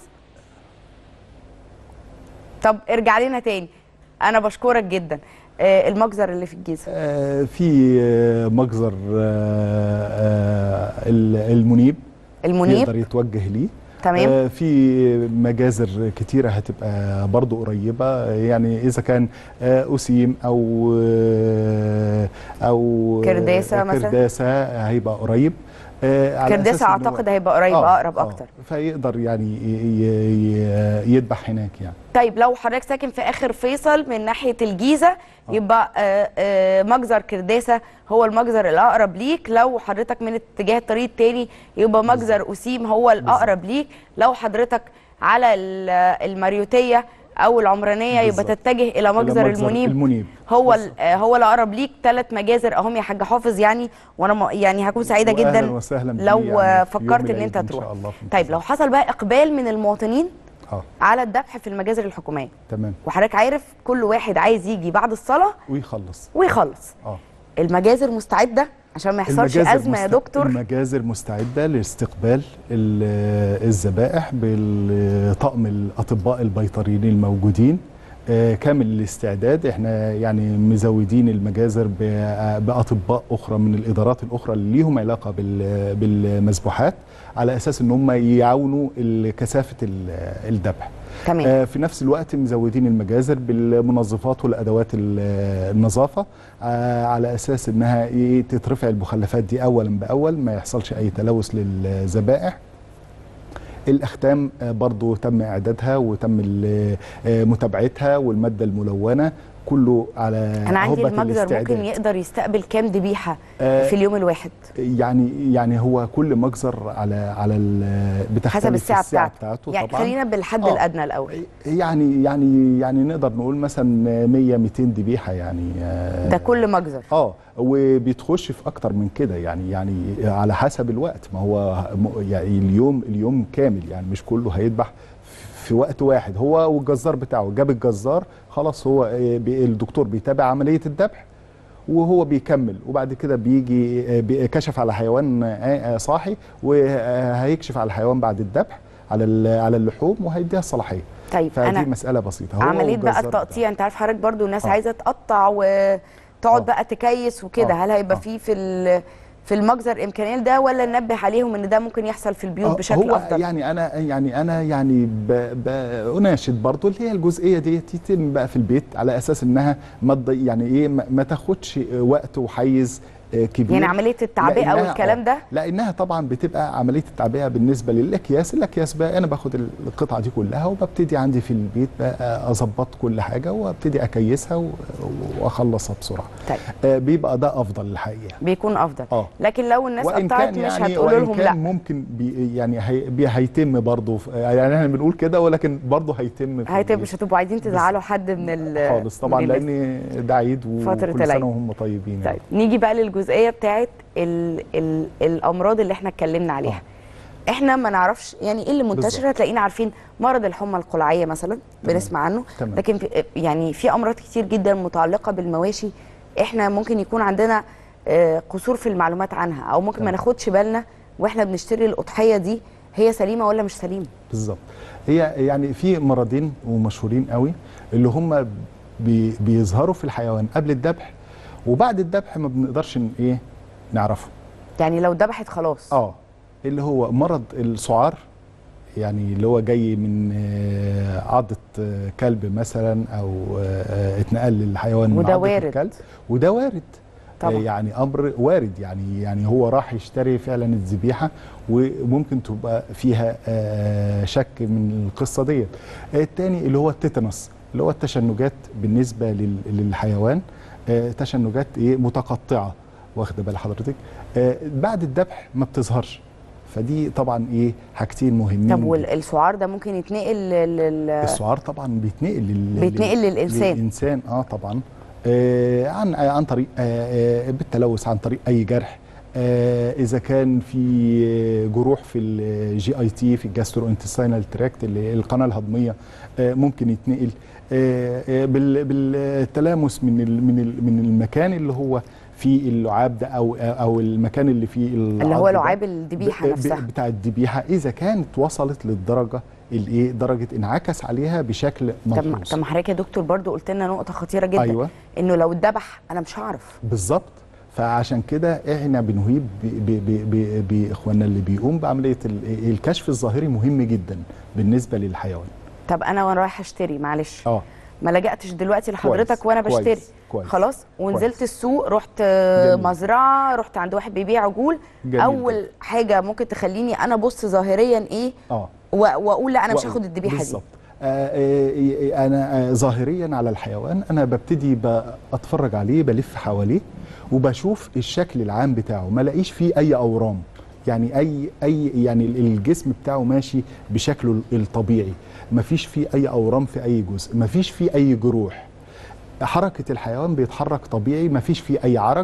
طب ارجع لنا تاني انا بشكرك جدا آه، المجزر اللي في الجيزه آه، في آه، مجزر آه، آه، ال- المنيب المنيب يقدر يتوجه ليه تمام. آه، في مجازر كتيرة هتبقى برضو قريبة يعني إذا كان آه، أسيم أو آه، أو كرداسة مثلا؟ كرداسة هيبقى قريب آه، على كرداسة أساس إن هو- أعتقد هيبقى قريب، أقرب أكتر. فيقدر يعني ي- ي- ي- يذبح هناك يعني طيب لو حضرتك ساكن في اخر فيصل من ناحيه الجيزه يبقى آه، آه، مجزر كرداسه هو المجزر الاقرب ليك لو حضرتك من اتجاه الطريق التاني يبقى مجزر اسيم هو الاقرب ليك لو حضرتك على ال- الماريوتيه او العمرانيه يبقى بالظبط. تتجه الى مجزر مجزر المنيب المنيب. هو ال- آه، هو الاقرب ليك ثلاث مجازر اهم يا حاج حافظ يعني وانا م- يعني هكون سعيده وأهلاً جدا وسهلاً بيه لو يعني آه، في يوم فكرت ان العيد انت إن تروح شاء الله في طيب انتظار. لو حصل بقى اقبال من المواطنين اه على الذبح في المجازر الحكوميه تمام وحضرتك عارف كل واحد عايز يجي بعد الصلاه ويخلص ويخلص اه المجازر مستعده عشان ما يحصلش المجازر ازمه يا مست- دكتور المجازر مستعده لاستقبال ال- الذبائح بالطقم الاطباء البيطريين الموجودين آه، كامل الاستعداد احنا يعني مزودين المجازر ب- باطباء اخرى من الادارات الاخرى اللي ليهم علاقه بال- بالمذبوحات على اساس ان هم يعاونوا ال- كثافه ال- الذبح تمام آه، في نفس الوقت مزودين المجازر بالمنظفات والادوات ال- النظافه آه، على اساس انها إيه تترفع المخلفات دي اولا باول ما يحصلش اي تلوث للذبائح الاختام آه، برضو تم اعدادها وتم ال- آه، متابعتها والماده الملونه كله على انا عندي هبة المجزر ممكن الاستعداد. يقدر يستقبل كام ذبيحه آه، في اليوم الواحد يعني يعني هو كل مجزر على على ال- بتختلف حسب الساعه, الساعه بتاعته, بتاعته يعني طبعا خلينا بالحد آه. الادنى الاول يعني يعني يعني نقدر نقول مثلا 100 200 ذبيحه يعني آه، ده كل مجزر اه وبتخش في اكتر من كده يعني يعني على حسب الوقت ما هو م- يعني اليوم اليوم كامل يعني مش كله هيذبح في وقت واحد هو والجزار بتاعه جاب الجزار خلاص هو آه، بي- الدكتور بيتابع عمليه الذبح وهو بيكمل وبعد كده بيجي آه، بي- كشف على حيوان آه، آه، صاحي وهيكشف على الحيوان بعد الذبح على ال- على اللحوم وهيديها الصلاحيه طيب فدي انا مساله بسيطه هو عمليه بقى والجزار التقطيع انت عارف حضرتك برضو الناس آه. عايزه تقطع وتقعد آه. بقى تكيس وكده آه. هل هيبقى آه. في في ال- في المجزر امكانيه ده ولا ننبه عليهم ان ده ممكن يحصل في البيوت آه، بشكل هو افضل يعني انا يعني انا يعني ب- بناشد برضو اللي هي الجزئيه دي تتم بقى في البيت على اساس انها ما تضي- يعني ايه ما ما تاخدش وقت وحيز آه، كبير يعني عمليه التعبئه لأنها- والكلام آه، ده لانها طبعا بتبقى عمليه التعبئه بالنسبه للاكياس الاكياس بقى انا باخد القطعه دي كلها وببتدي عندي في البيت بقى اظبط كل حاجه وابتدي اكيسها و- واخلصها بسرعه طيب آه، بيبقى ده افضل الحقيقه بيكون افضل اه لكن لو الناس وان قطعت كان مش يعني هتقولوا وان لهم كان لا ممكن بي يعني هي بي هيتم برضه يعني احنا بنقول كده ولكن برضه هيتم في هيتم ال- مش هتبقوا عايزين تزعلوا حد من ال خالص طبعا من الناس. لان ده عيد فترة وكل العيد. سنه وهم طيبين يعني. طيب نيجي بقى للجزئيه بتاعت ال ال الامراض اللي احنا اتكلمنا عليها احنا ما نعرفش يعني ايه اللي منتشر بالظبط. هتلاقينا عارفين مرض الحمى القلعيه مثلا تمام. بنسمع عنه تمام. لكن في يعني في امراض كتير جدا متعلقه بالمواشي احنا ممكن يكون عندنا آه، قصور في المعلومات عنها او ممكن ما تمام. ناخدش بالنا واحنا بنشتري الاضحيه دي هي سليمه ولا مش سليمه بالظبط هي يعني في مرضين ومشهورين قوي اللي هم بي بيظهروا في الحيوان قبل الذبح وبعد الذبح ما بنقدرش ن- ايه نعرفه يعني لو ذبحت خلاص اه اللي هو مرض السعار يعني اللي هو جاي من آه، عضة آه، كلب مثلا او آه، اتنقل للحيوان من وده عضة وارد. الكلب وده وارد طبعا. آه، يعني امر وارد يعني يعني هو راح يشتري فعلا الذبيحه وممكن تبقى فيها آه، شك من القصه ديت الثاني اللي هو التيتانوس اللي هو التشنجات بالنسبه لل- للحيوان آه، تشنجات ايه متقطعه واخده بال حضرتك آه، بعد الذبح ما بتظهرش فدي طبعا ايه حاجتين مهمين طب جداً. والسعار ده ممكن يتنقل لل السعار طبعا بيتنقل لل... بيتنقل لل- للإنسان. للإنسان اه طبعا آه عن آه عن طريق آه آه بالتلوث عن طريق أي جرح آه اذا كان في جروح في الجي اي تي في الجاسترو انتستينال تراكت اللي هي القناه الهضميه آه ممكن يتنقل آه آه بال- بالتلامس من ال- من ال- من المكان اللي هو فيه اللعاب ده او او المكان اللي فيه اللي هو العض ده. لعاب الذبيحه ب- ب- نفسها بتاع الذبيحه اذا كانت وصلت للدرجه الايه درجه انعكس عليها بشكل طب ما- ملحوظ طب ما حضرتك يا دكتور برضو قلت لنا نقطه خطيره جدا ايوه انه لو اتذبح انا مش هعرف بالظبط فعشان كده احنا بنهيب ب- ب- ب- ب- باخواننا اللي بيقوم بعمليه ال- الكشف الظاهري مهم جدا بالنسبه للحيوان طب انا وانا رايح اشتري معلش اه ما لجأتش دلوقتي لحضرتك كويس، وانا كويس، بشتري كويس، خلاص ونزلت كويس. السوق رحت آه، جميل. مزرعه رحت عند واحد بيبيع عجول جميل اول جدا. حاجه ممكن تخليني انا ابص ظاهريا ايه اه و- واقول لا انا مش و- هاخد الذبيحه دي بالظبط آه، آه، آه، انا آه، ظاهريا على الحيوان انا ببتدي اتفرج عليه بلف حواليه وبشوف الشكل العام بتاعه ما لاقيش فيه اي اورام يعني اي اي يعني الجسم بتاعه ماشي بشكله الطبيعي ما فيش فيه اي اورام في اي جزء ما فيش فيه اي جروح حركه الحيوان بيتحرك طبيعي ما فيش فيه اي عرج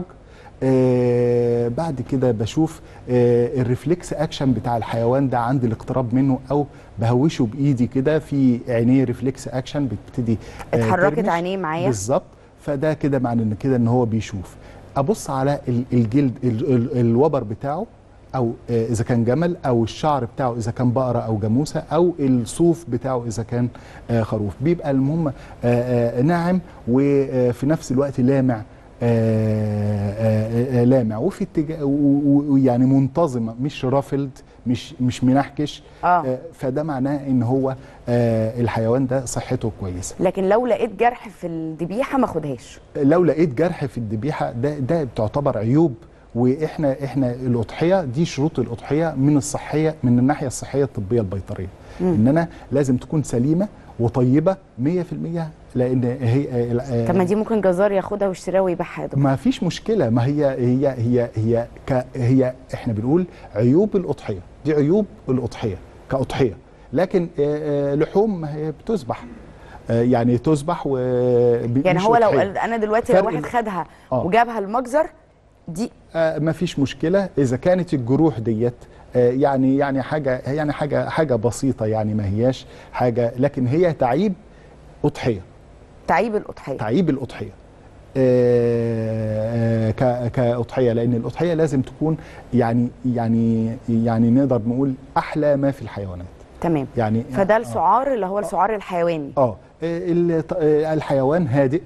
آه بعد كده بشوف آه الريفلكس اكشن بتاع الحيوان ده عند الاقتراب منه او بهوشه بايدي كده في عينيه ريفلكس اكشن بتبتدي آه اتحركت ترمش. عينيه معايا بالظبط فده كده معنى ان كده ان هو بيشوف ابص على ال- الجلد ال- ال- الوبر بتاعه او آه، اذا كان جمل او الشعر بتاعه اذا كان بقره او جاموسه او الصوف بتاعه اذا كان آه، خروف بيبقى المهم آه، آه، ناعم وفي نفس الوقت لامع آه، آه، آه، لامع وفي اتجاه ويعني منتظمه مش رافلد مش مش منحكش اه آه، فده معناه ان هو آه، الحيوان ده صحته كويسه لكن لو لقيت جرح في الذبيحه ما اخدهاش لو لقيت جرح في الذبيحه ده ده بتعتبر عيوب واحنا احنا الاضحيه دي شروط الاضحيه من الصحيه من الناحيه الصحيه الطبيه البيطريه ان انا لازم تكون سليمه وطيبه 100% لان هي طب ما دي ممكن جزار ياخدها ويشتريها ويبيعها يا دكتور ما فيش مشكله ما هي هي هي هي ك هي احنا بنقول عيوب الاضحيه دي عيوب الاضحيه كاضحيه لكن آه، آه، لحوم ما هي بتذبح آه، يعني تذبح و يعني مش هو لو أضحية. انا دلوقتي لو فرق واحد ال- خدها آه. وجابها المجزر دي آه، ما فيش مشكله اذا كانت الجروح ديت آه، يعني يعني حاجه يعني حاجه حاجه بسيطه يعني ما هياش حاجه لكن هي تعيب اضحيه تعيب الاضحيه تعيب الاضحيه آه، آه، ك- كاضحيه لان الاضحيه لازم تكون يعني يعني يعني نقدر نقول احلى ما في الحيوانات تمام يعني فده آه. السعار اللي هو السعار الحيواني اه ال- آه، الحيوان هادئ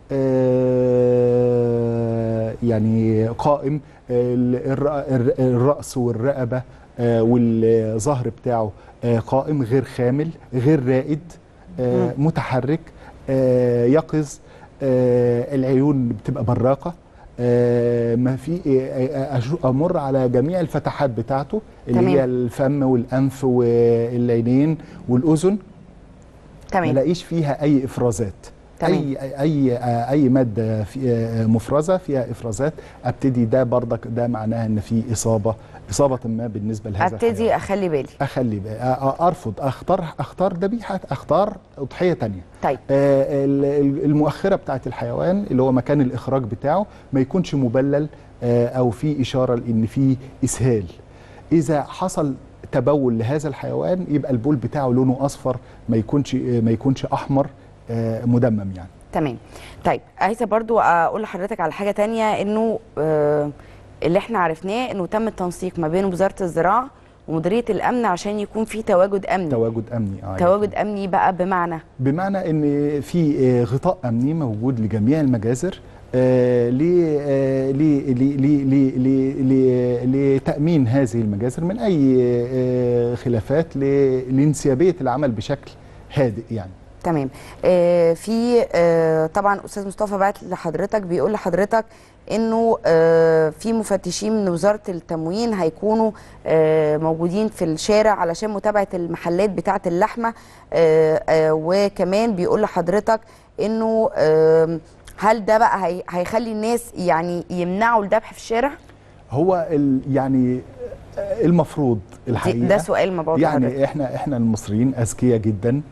آه، يعني قائم ال- الر- الر- الرأس والرقبة آه، والظهر بتاعه آه، قائم غير خامل غير رائد آه، متحرك آه، يقظ آه، العيون بتبقى براقة آه، ما في آه، آه، أشو- امر على جميع الفتحات بتاعته اللي تمام. هي الفم والانف والعينين والاذن ما تمام الاقيش فيها اي افرازات تمام. اي اي اي ماده في مفرزه فيها افرازات ابتدي ده برضك ده معناها ان في اصابه اصابه ما بالنسبه لهذا ابتدي الحيوان. اخلي بالي اخلي بقى أ- أ- ارفض اختار اختار ذبيحه اختار اضحيه تانية طيب آه، ال- ال- المؤخره بتاعت الحيوان اللي هو مكان الاخراج بتاعه ما يكونش مبلل آه، او في اشاره لان في اسهال اذا حصل تبول لهذا الحيوان يبقى البول بتاعه لونه اصفر ما يكونش آه، ما يكونش احمر آه، مدمم يعني تمام طيب عايزه برضو اقول لحضرتك على حاجه تانية انه آه اللي احنا عرفناه انه تم التنسيق ما بين وزاره الزراعه ومديريه الامن عشان يكون في تواجد امني تواجد امني آه، تواجد امني بقى بمعنى بمعنى ان في آه، غطاء امني موجود لجميع المجازر آه، ل- آه، ل- ل- ل- ل- ل- ل- لتامين هذه المجازر من اي آه، خلافات ل- لانسيابيه العمل بشكل هادئ يعني تمام آه في آه طبعا استاذ مصطفى بعت لحضرتك بيقول لحضرتك انه آه في مفتشين من وزاره التموين هيكونوا آه موجودين في الشارع علشان متابعه المحلات بتاعه اللحمه آه آه وكمان بيقول لحضرتك انه آه هل ده بقى هي هيخلي الناس يعني يمنعوا الذبح في الشارع؟ هو ال- يعني آه، المفروض دي- الحقيقه ده سؤال ما بقول لحضرتك. يعني احنا احنا المصريين اذكياء جدا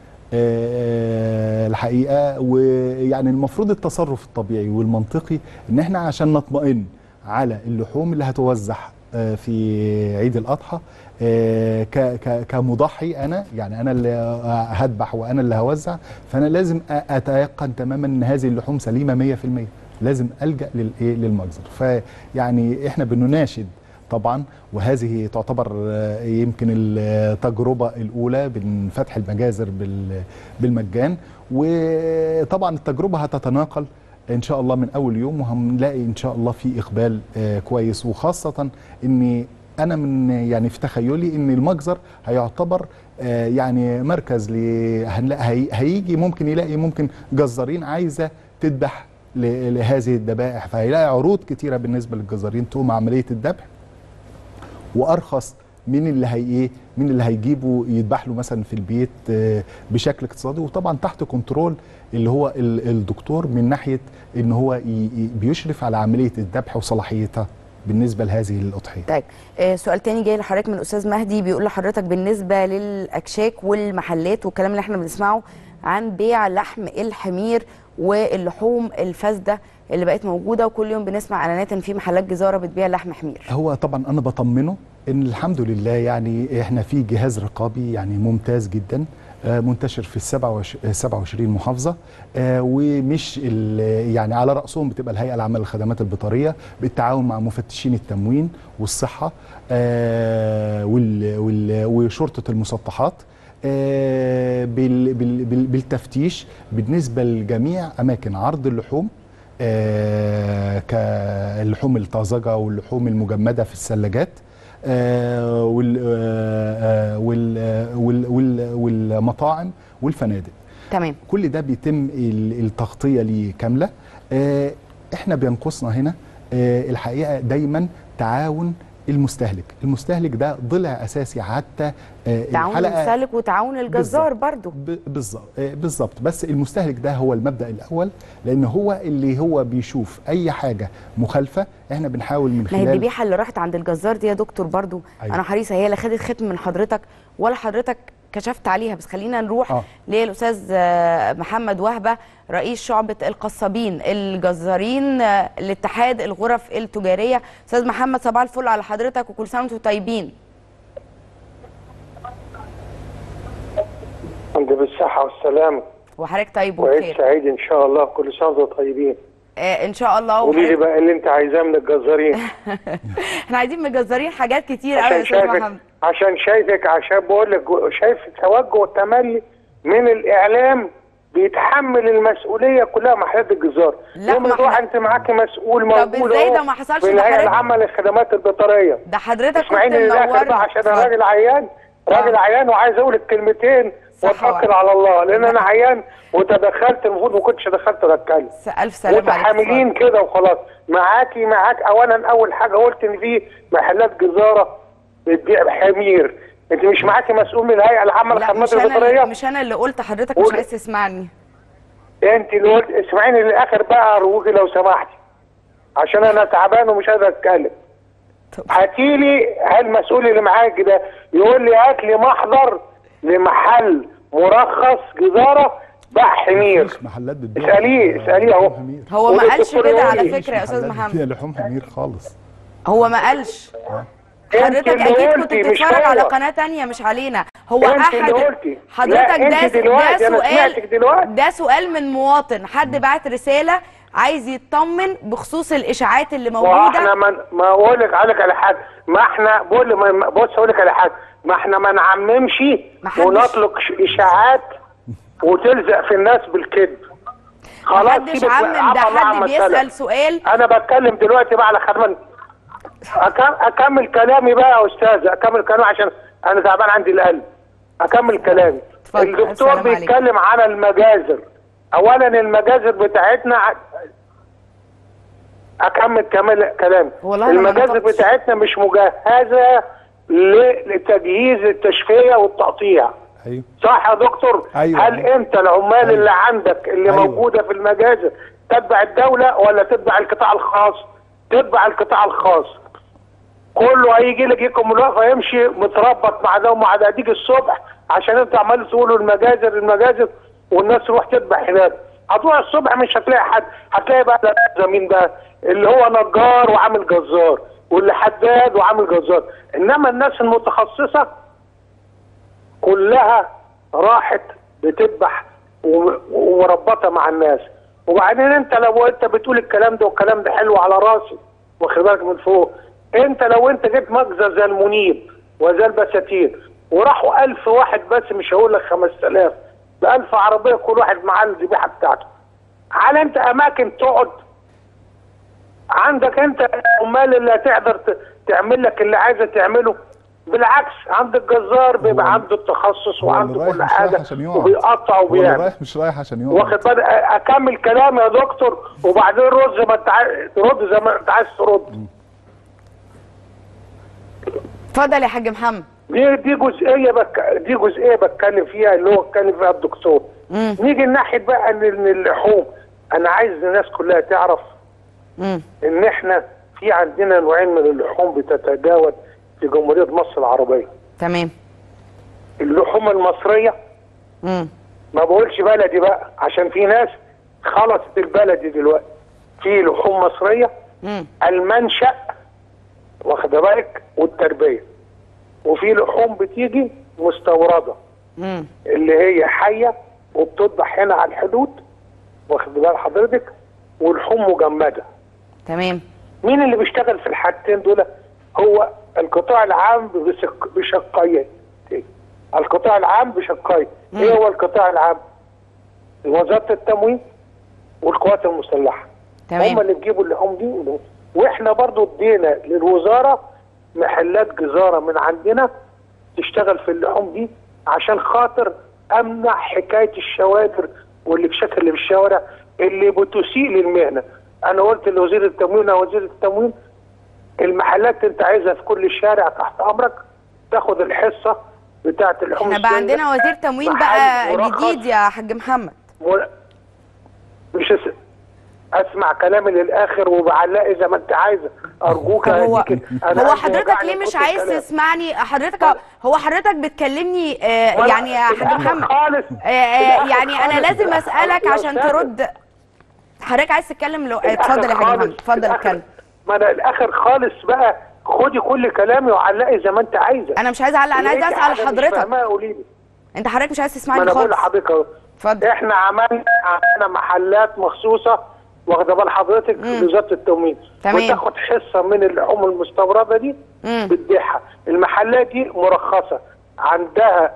آه، الحقيقه ويعني المفروض التصرف الطبيعي والمنطقي ان احنا عشان نطمئن على اللحوم اللي هتوزع آه، في عيد الاضحى آه، ك- ك- كمضحي انا يعني انا اللي هذبح وانا اللي هوزع فانا لازم أ- اتيقن تماما ان هذه اللحوم سليمه 100% لازم الجا للايه للمجزر فيعني احنا بنناشد طبعا وهذه تعتبر آه، يمكن التجربه الاولى من فتح المجازر بال- بالمجان وطبعا التجربه هتتناقل ان شاء الله من اول يوم وهنلاقي ان شاء الله في اقبال آه، كويس وخاصه ان انا من يعني في تخيلي ان المجزر هيعتبر آه، يعني مركز ل هنلاقي هي- هيجي ممكن يلاقي ممكن جزارين عايزه تذبح ل- لهذه الذبائح فهيلاقي عروض كتيره بالنسبه للجزارين تقوم عمليه الذبح وارخص من اللي هي ايه من اللي هيجيبه يذبح له مثلا في البيت آه، بشكل اقتصادي وطبعا تحت كنترول اللي هو ال- الدكتور من ناحيه ان هو ي- ي- بيشرف على عمليه الذبح وصلاحيتها بالنسبه لهذه الاضحيه طيب آه سؤال تاني جاي لحضرتك من استاذ مهدي بيقول لحضرتك بالنسبه للاكشاك والمحلات والكلام اللي احنا بنسمعه عن بيع لحم الحمير واللحوم الفاسده اللي بقت موجوده وكل يوم بنسمع اعلانات ان في محلات جزاره بتبيع لحم حمير هو طبعا انا بطمنه ان الحمد لله يعني احنا في جهاز رقابي يعني ممتاز جدا آه، منتشر في ال 27 محافظه آه، ومش ال- يعني على راسهم بتبقى الهيئه العامه للخدمات البيطريه بالتعاون مع مفتشين التموين والصحه آه، وال- وال- وشرطه المسطحات آه، بال- بال- بال- بالتفتيش بالنسبه لجميع اماكن عرض اللحوم آه، كاللحوم الطازجه واللحوم المجمده في الثلاجات آه، وال- آه، آه، وال- وال- وال- والمطاعم والفنادق تمام كل ده بيتم ال- التغطيه ليه كامله آه، احنا بينقصنا هنا آه، الحقيقه دايما تعاون المستهلك المستهلك ده ضلع اساسي حتى آه، تعاون الحلقة- المستهلك وتعاون الجزار برضو ب- بالظبط آه، بالظبط بس المستهلك ده هو المبدا الاول لان هو اللي هو بيشوف اي حاجه مخالفه احنا بنحاول من ما هي خلال الذبيحه اللي راحت عند الجزار دي يا دكتور برضو أيوة. انا حريصه هي اللي خدت ختم من حضرتك ولا حضرتك كشفت عليها بس خلينا نروح آه. للاستاذ آه، محمد وهبه رئيس شعبه القصابين الجزارين آه، الاتحاد الغرف التجاريه استاذ محمد صباح الفل على حضرتك وكل سنه وانتم طيبين الحمد بالصحة والسلامة وحضرتك طيب وعيد وبخير سعيد إن شاء الله كل سنة وانتم طيبين آه ان شاء الله قولي لي وحضرتك- بقى اللي أنت عايزاه من الجزارين احنا عايزين مجزرين حاجات كتير قوي يا عشان استاذ شايفك محمد عشان شايفك عشان بقول لك شايف توجه وتملي من الإعلام بيتحمل المسؤولية كلها محلات الجزار لا، يوم ما تروح احنا- أنت معاك مسؤول طب موجود إزاي أهو ده ما حصلش في ده الهيئة حضرتك؟ العامة للخدمات البطارية ده حضرتك كنت اسمعيني للآخر منورنا بقى عشان أنا اتفضل. راجل عيان راجل آه. عيان وعايز أقول الكلمتين صح واتوكل وعلا. على الله لأن أنا عيان وتدخلت المفروض ما كنتش دخلت واتكلم الف سلامه عليك متحاملين كده وخلاص معاكي معاك اولا اول حاجه قلت ان في محلات جزاره بتبيع حمير انت مش معاكي مسؤول من الهيئه العامه لا للخدمات مش انا البطاريه مش انا اللي قلت حضرتك مش قولي. عايز تسمعني انت اللي قلت اسمعيني للاخر بقى ارجوكي لو سمحتي عشان انا تعبان ومش قادر اتكلم طب. هاتي لي المسؤول اللي معاك ده يقول لي هات لي محضر لمحل مرخص جزاره باع حمير مفيش محلات بتبيع اساليه اساليه اهو لحوم حمير هو ما قالش والدكتور كده يقول على لي فكره يا مفيش استاذ محلات محمد بتبيع لحوم حمير خالص هو ما قالش انت حضرتك اللي اكيد كنت قلتي، مش بتتفرج على هو. قناه تانية مش علينا هو انت اللي احد قلتي. حضرتك لا، ده انت ده دلوقتي، انا سمعتك سؤال دلوقتي. ده سؤال من مواطن حد بعت رساله عايز يطمن بخصوص الاشاعات اللي ما احنا موجوده ما ما اقول لك عليك على حاجه ما احنا بقول ما- بص اقول لك على حاجه ما احنا ما نعممش ما حدش- ونطلق ش- اشاعات وتلزق في الناس بالكذب خلاص محدش سيبك عمم بقى، ده عفى الله حد عما بيسال سلف. سؤال انا بتكلم دلوقتي بقى على خدمه أكم- اكمل كلامي بقى يا استاذ اكمل كلامي عشان انا تعبان عندي القلب اكمل كلامي اتفضل، الدكتور السلام عليكم. بيتكلم على المجازر اولا المجازر بتاعتنا ع- اكمل كمل كلامي والله أنا ما المجازر نطقتش. بتاعتنا مش مجهزه ل- لتجهيز التشفيه والتقطيع ايوه صح يا دكتور أيوة. هل انت العمال أيوة. اللي عندك اللي أيوة. موجوده في المجازر تتبع الدوله ولا تتبع القطاع الخاص تتبع القطاع الخاص كله هيجي لك يكم الوقفه يمشي متربط مع ده ومع ده تيجي الصبح عشان انت عمال تقولوا المجازر المجازر والناس تروح تذبح هناك هتروح الصبح مش هتلاقي حد هتلاقي بقى ده مين ده اللي هو نجار وعامل جزار واللي حداد وعامل جزار انما الناس المتخصصه كلها راحت بتذبح و- ومربطه مع الناس وبعدين انت لو انت بتقول الكلام ده والكلام ده حلو على راسي واخد بالك من فوق انت لو انت جيت مجزر زي المنيب وزي البساتين وراحوا ألف واحد بس مش هقول لك 5000 بألف عربية كل واحد معاه الذبيحة بتاعته هل انت أماكن تقعد عندك انت العمال اللي هتقدر ت- تعمل لك اللي عايزه تعمله بالعكس عند الجزار بيبقى هو- عنده التخصص هو اللي وعنده رايح كل مش حاجه رايح عشان يقعد وبيقطع هو اللي وبيعمل رايح مش رايح عشان واخد يقعد بالك اكمل كلام يا دكتور وبعدين رد زي ما انت عايز ترد زي ما انت عايز ترد اتفضل يا حاج محمد دي دي جزئيه بك دي جزئيه بتكلم فيها اللي هو اتكلم فيها الدكتور مم. نيجي لناحيه بقى ان إن اللحوم انا عايز الناس كلها تعرف مم. ان احنا في عندنا نوعين من اللحوم بتتجاوز في جمهوريه مصر العربيه تمام اللحوم المصريه مم. ما بقولش بلدي بقى عشان في ناس خلصت البلدي دلوقتي في لحوم مصريه مم. المنشأ واخد بالك والتربيه وفي لحوم بتيجي مستورده مم. اللي هي حيه وبتذبح هنا على الحدود واخد بال حضرتك ولحوم مجمده تمام مين اللي بيشتغل في الحاجتين دول هو القطاع العام بشق- بشقين القطاع العام بشقين ايه هو القطاع العام وزاره التموين والقوات المسلحه تمام. هم اللي بيجيبوا اللحوم دي واحنا برضو ادينا للوزاره محلات جزاره من عندنا تشتغل في اللحوم دي عشان خاطر امنع حكايه الشوادر والاكشاك اللي في الشوارع اللي بتسيء للمهنه انا قلت لوزير التموين يا وزير التموين المحلات انت عايزها في كل شارع تحت امرك تاخد الحصه بتاعه اللحوم احنا بقى السوداء. عندنا وزير تموين محل بقى مرخص. جديد يا حاج محمد مل... مش أس... اسمع كلامي للاخر وبعلقي زي ما انت عايزه ارجوك طب هو هديك- أنا هو قلبي حضرتك وجعني ليه مش كتر عايز الكلام. تسمعني حضرتك هو حضرتك بتكلمني آه وأنا يعني يا في حاج الآخر محمد خالص آه آه في يعني الآخر انا خالص. لازم اسالك يا عشان أستاذ. ترد حضرتك عايز تتكلم لو... في الآخر اتفضل يا حاج خالص. محمد اتفضل في الآخر- اتكلم ما انا الاخر خالص بقى خدي كل كلامي وعلقي زي ما انت عايزه انا مش عايز اعلق انا عايز لقيتي اسال حاجة مش حضرتك فاهماها قولي لي انت حضرتك مش عايز ما تسمعني انا بقول خالص لحضرتك اهو اتفضل احنا عملنا عملنا محلات مخصوصه واخده بال حضرتك لوزاره التموين تمام. وتاخد حصه من اللحوم المستورده دي مم. بتبيعها المحلات دي مرخصه عندها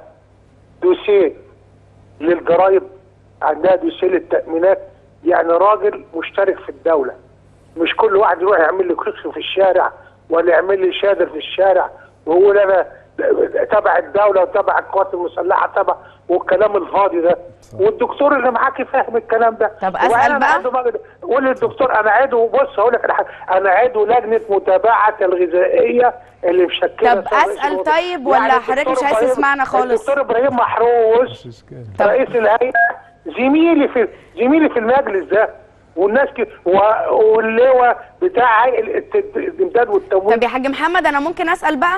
دوسيه للجرايب عندها دوسيه للتامينات يعني راجل مشترك في الدوله مش كل واحد يروح يعمل لي كشك في الشارع ولا يعمل لي شادر في الشارع ويقول انا تبع الدوله وتبع القوات المسلحه تبع والكلام الفاضي ده والدكتور اللي معاكي فاهم الكلام ده طب أسأل وأنا بقى؟ عنده مجد- قول للدكتور انا عضو بص هقول لك على حاجة. انا عضو لجنه متابعه الغذائيه اللي مشكله طب سواء أسأل اسمه- طيب ولا يعني حضرتك الدكتور مش عايز إبراهيم- تسمعنا خالص؟ الدكتور ابراهيم محروس طب- رئيس الهيئه زميلي في زميلي في المجلس ده والناس كده و- واللواء بتاع هيئه الت- الامداد والتموين طب يا حاج محمد انا ممكن اسال بقى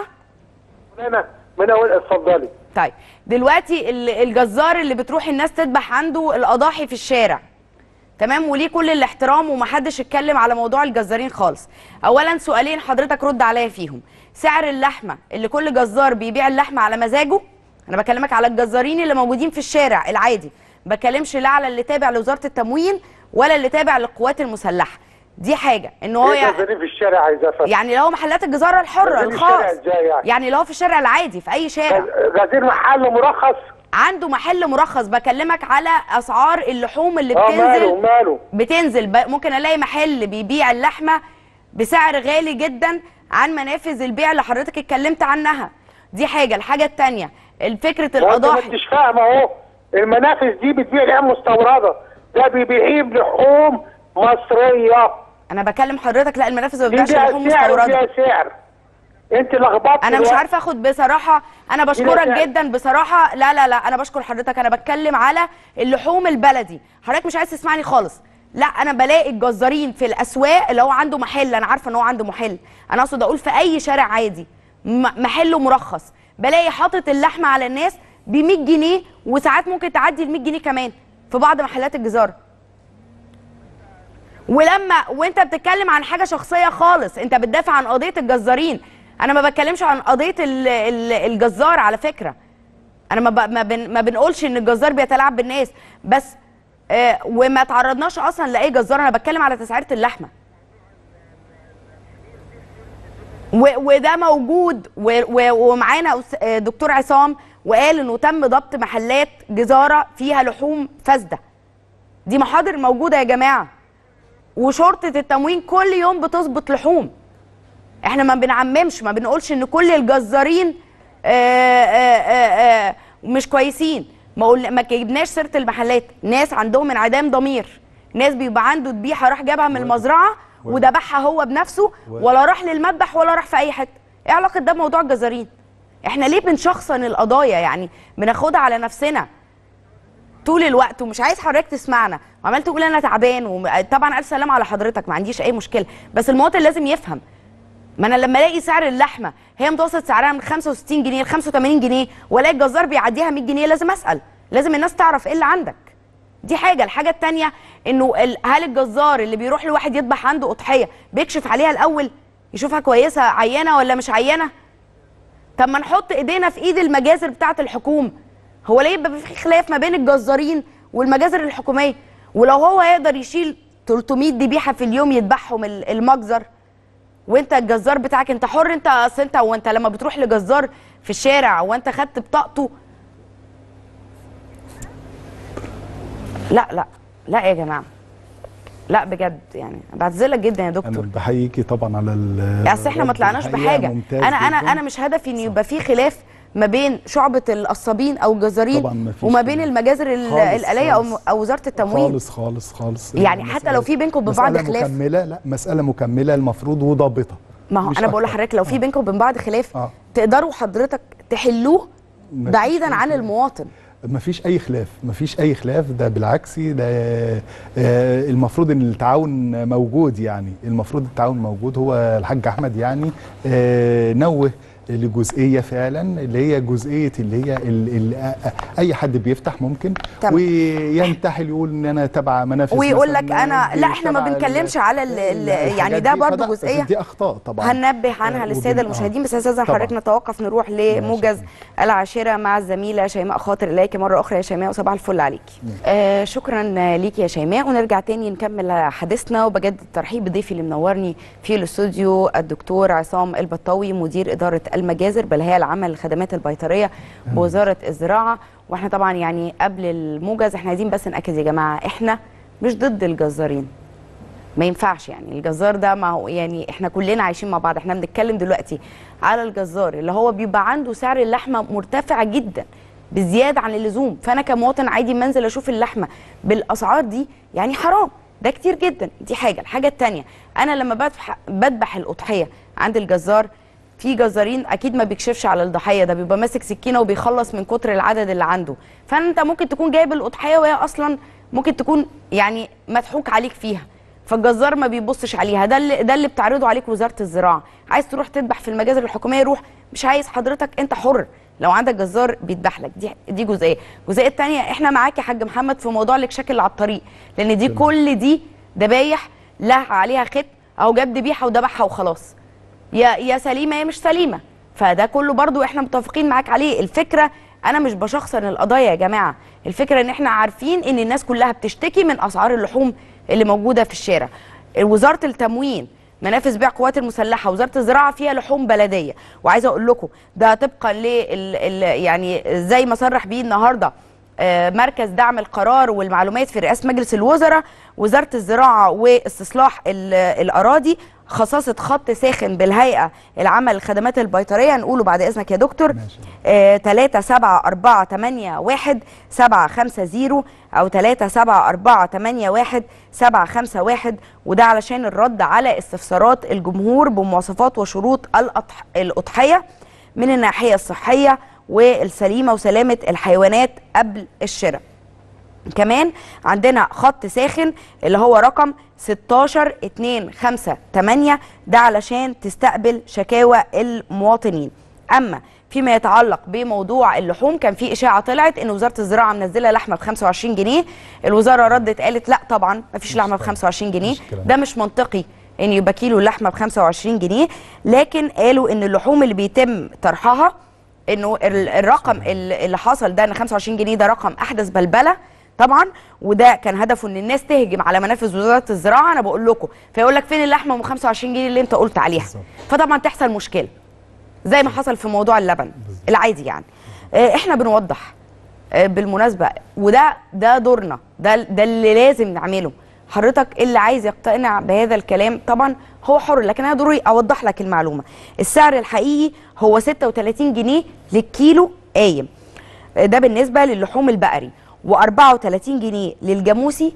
انا من اول اتفضلي طيب دلوقتي ال- الجزار اللي بتروح الناس تذبح عنده الاضاحي في الشارع تمام وليه كل الاحترام ومحدش اتكلم على موضوع الجزارين خالص اولا سؤالين حضرتك رد عليا فيهم سعر اللحمه اللي كل جزار بيبيع اللحمه على مزاجه انا بكلمك على الجزارين اللي موجودين في الشارع العادي بكلمش لا على اللي تابع لوزاره التموين ولا اللي تابع للقوات المسلحه دي حاجه ان هو ايه يع- جزارين في الشارع عايزاه فاهم يعني اللي هو محلات الجزاره الحره جزارين في الشارع الخاص ازاي يعني؟ يعني اللي هو في الشارع العادي في اي شارع غزير محل مرخص عنده محل مرخص بكلمك على اسعار اللحوم اللي اه ماله بتنزل ماله بتنزل ب- ممكن الاقي محل بيبيع اللحمه بسعر غالي جدا عن منافذ البيع اللي حضرتك اتكلمت عنها دي حاجه الحاجه الثانيه فكره هو انت ما الاضاحي انتش فاهم اهو المنافذ دي بتبيع لحوم مستورده ده بيبيع لحوم مصريه انا بكلم حضرتك لا المنافذ ما دي بتبيعش ليها لحوم سعر مستورده وليها سعر انت لخبطت انا مش دلوقتي. عارفه اخد بصراحه انا بشكرك سعر. جدا بصراحه لا لا لا انا بشكر حضرتك انا بتكلم على اللحوم البلدي حضرتك مش عايز تسمعني خالص لا انا بلاقي الجزارين في الاسواق اللي هو عنده محل انا عارفه ان هو عنده محل انا اقصد اقول في اي شارع عادي م- محله مرخص بلاقي حاطط اللحمه على الناس ب 100 جنيه وساعات ممكن تعدي ال 100 جنيه كمان في بعض محلات الجزاره ولما وانت بتتكلم عن حاجه شخصيه خالص انت بتدافع عن قضيه الجزارين انا ما بتكلمش عن قضيه ال- ال- الجزار على فكره انا ما ب- ما, بن ما بنقولش ان الجزار بيتلاعب بالناس بس آه وما تعرضناش اصلا لاي جزار انا بتكلم على تسعيره اللحمه و- وده موجود و- و- ومعانا أس- آه، دكتور عصام وقال انه تم ضبط محلات جزاره فيها لحوم فاسده دي محاضر موجوده يا جماعه وشرطه التموين كل يوم بتظبط لحوم احنا ما بنعممش ما بنقولش ان كل الجزارين آه، آه، آه، آه، مش كويسين ما قول ما جبناش سيره المحلات ناس عندهم انعدام ضمير ناس بيبقى عنده ذبيحه راح جابها من المزرعه وذبحها هو بنفسه ولا راح للمذبح ولا راح في اي حته ايه علاقه ده بموضوع الجزارين احنا ليه بنشخصن القضايا يعني بناخدها على نفسنا طول الوقت ومش عايز حضرتك تسمعنا وعمال تقول انا تعبان وطبعا الف سلام على حضرتك ما عنديش اي مشكله بس المواطن لازم يفهم ما انا لما الاقي سعر اللحمه هي متوسط سعرها من 65 جنيه ل 85 جنيه والاقي الجزار بيعديها 100 جنيه لازم اسال لازم الناس تعرف ايه اللي عندك دي حاجه الحاجه الثانيه انه ال- هل الجزار اللي بيروح لواحد يذبح عنده اضحيه بيكشف عليها الاول يشوفها كويسه عيانه ولا مش عيانه طب ما نحط ايدينا في ايد المجازر بتاعه الحكومه هو ليه يبقى في خلاف ما بين الجزارين والمجازر الحكوميه ولو هو يقدر يشيل 300 ذبيحه في اليوم يذبحهم ال- المجزر وانت الجزار بتاعك انت حر انت اصل انت وانت لما بتروح لجزار في الشارع وانت خدت بطاقته لا لا لا يا جماعه لا بجد يعني بعتذرلك جدا يا انا دكتور بحييكي طبعا على ال يعني اصل احنا ما طلعناش الحقيقة بحاجه ممتاز انا انا جداً. انا مش هدفي ان يبقى في خلاف ما بين شعبه القصابين او الجزارين طبعاً مفيش وما كده. بين المجازر ال- خالص، الاليه او خالص. او وزاره التموين خالص خالص خالص يعني حتى لو في بينكم وبين بعض مسألة خلاف. مكمله لا مساله مكمله المفروض وضابطه ما هو مش انا بقول أكتر. لحضرتك لو في بينكم وبين بعض خلاف آه. تقدروا حضرتك تحلوه مفيش بعيدا أي عن خلاف. المواطن ما فيش اي خلاف ما فيش اي خلاف ده بالعكس ده آه، المفروض ان التعاون موجود يعني المفروض التعاون موجود هو الحاج احمد يعني آه، نوه لجزئيه فعلا اللي هي جزئيه اللي هي ال ال اي حد بيفتح ممكن تمام. وينتحل يقول ان انا تبع منافذ ويقول مثلاً لك أنا- لا، إحنا ما تبع ال- بنتكلمش على ال- ال- الحاجات يعني ده دي. برضو فده- جزئية دي اخطاء طبعا هننبه عنها آه، للساده وبن- المشاهدين آه. بس استاذن طبعاً. حضرتك نتوقف نروح لموجز العاشره مع الزميله شيماء خاطر اليك مره اخرى يا شيماء وصباح الفل عليكي آه شكرا ليكي يا شيماء ونرجع تاني نكمل حديثنا وبجدد الترحيب بضيفي اللي منورني في الاستوديو الدكتور عصام البطاوي مدير اداره المجازر بالهيئه العامه للخدمات البيطريه بوزاره الزراعه واحنا طبعا يعني قبل الموجز احنا عايزين بس ناكد يا جماعه احنا مش ضد الجزارين ما ينفعش يعني الجزار ده ما هو يعني احنا كلنا عايشين مع بعض احنا بنتكلم دلوقتي على الجزار اللي هو بيبقى عنده سعر اللحمه مرتفع جدا بزياده عن اللزوم فانا كمواطن عادي منزل اشوف اللحمه بالاسعار دي يعني حرام ده كتير جدا دي حاجه الحاجه الثانيه انا لما بدفح بذبح الاضحيه عند الجزار في جزارين اكيد ما بيكشفش على الضحيه ده بيبقى ماسك سكينه وبيخلص من كتر العدد اللي عنده فانت ممكن تكون جايب الاضحيه وهي اصلا ممكن تكون يعني مضحوك عليك فيها فالجزار ما بيبصش عليها ده اللي ده اللي بتعرضه عليك وزاره الزراعه عايز تروح تذبح في المجازر الحكوميه روح مش عايز حضرتك انت حر لو عندك جزار بيذبح لك دي دي جزئيه الجزئيه الثانيه احنا معاك يا حاج محمد في موضوع الاكشاك اللي على الطريق لان دي كل دي ذبايح لا عليها ختم او جاب ذبيحه وذبحها وخلاص يا يا سليمه يا مش سليمه فده كله برضو احنا متفقين معاك عليه الفكره انا مش بشخصن القضايا يا جماعه الفكره ان احنا عارفين ان الناس كلها بتشتكي من اسعار اللحوم اللي موجوده في الشارع وزاره التموين منافذ بيع القوات المسلحه وزاره الزراعه فيها لحوم بلديه وعايزه اقول لكم ده طبقا ل يعني زي ما صرح بيه النهارده آه، مركز دعم القرار والمعلومات في رئاسه مجلس الوزراء وزاره الزراعه واستصلاح ال- الاراضي خصصت خط ساخن بالهيئه العامه للخدمات البيطريه هنقوله بعد اذنك يا دكتور ماشي. آه، 3 7 4 8 1 7 5 0 او 3 7 4 8 1 7 5 1 وده علشان الرد على استفسارات الجمهور بمواصفات وشروط الأضح- الاضحيه من الناحيه الصحيه والسليمه وسلامه الحيوانات قبل الشراء كمان عندنا خط ساخن اللي هو رقم 16 2 5 8 ده علشان تستقبل شكاوى المواطنين اما فيما يتعلق بموضوع اللحوم كان في اشاعه طلعت ان وزاره الزراعه منزله لحمه ب 25 جنيه الوزاره ردت قالت لا طبعا ما فيش لحمه ب 25 جنيه مش الكلام ده مش منطقي ان يبقى كيلو اللحمه ب 25 جنيه لكن قالوا ان اللحوم اللي بيتم طرحها انه ال- الرقم ال- اللي حصل ده ان 25 جنيه ده رقم احدث بلبله طبعا وده كان هدفه ان الناس تهجم على منافذ وزاره الزراعه انا بقول لكم فيقول لك فين اللحمه ام 25 جنيه اللي انت قلت عليها بالظبط. فطبعا تحصل مشكله زي ما حصل في موضوع اللبن العادي يعني آه، احنا بنوضح آه، بالمناسبه وده ده دورنا ده ده اللي لازم نعمله حضرتك اللي عايز يقتنع بهذا الكلام طبعا هو حر لكن انا دوري اوضح لك المعلومه السعر الحقيقي هو 36 جنيه للكيلو قايم آه، ده بالنسبه للحوم البقري و34 جنيه للجاموسي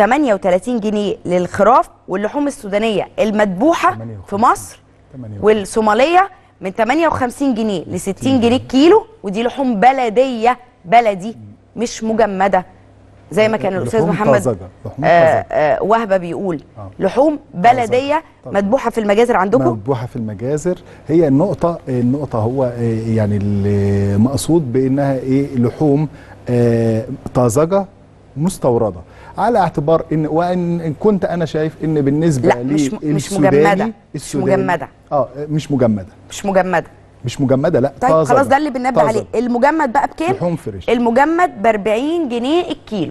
و38 جنيه للخراف واللحوم السودانيه المذبوحه في 58. مصر 58. والصوماليه من 58 جنيه ل 60 جنيه الكيلو ودي لحوم بلديه بلدي مش مجمده زي ما كان الاستاذ لحوم محمد طازجة، لحوم آه طازجة. آه وهبه بيقول آه. لحوم بلديه طازجة. مذبوحه في المجازر عندكم مذبوحه في المجازر هي النقطه النقطه هو آه، يعني المقصود بانها ايه لحوم آه، طازجه مستورده على اعتبار ان وان إن كنت انا شايف ان بالنسبه لا، مش- مش للسوداني- مجمدة. مش السوداني- مجمدة. اه مش مجمده مش مجمده مش مجمده لا طيب طازجة. خلاص ده اللي بننبه طازجة. عليه المجمد بقى بكام لحوم فريش المجمد ب 40 جنيه الكيلو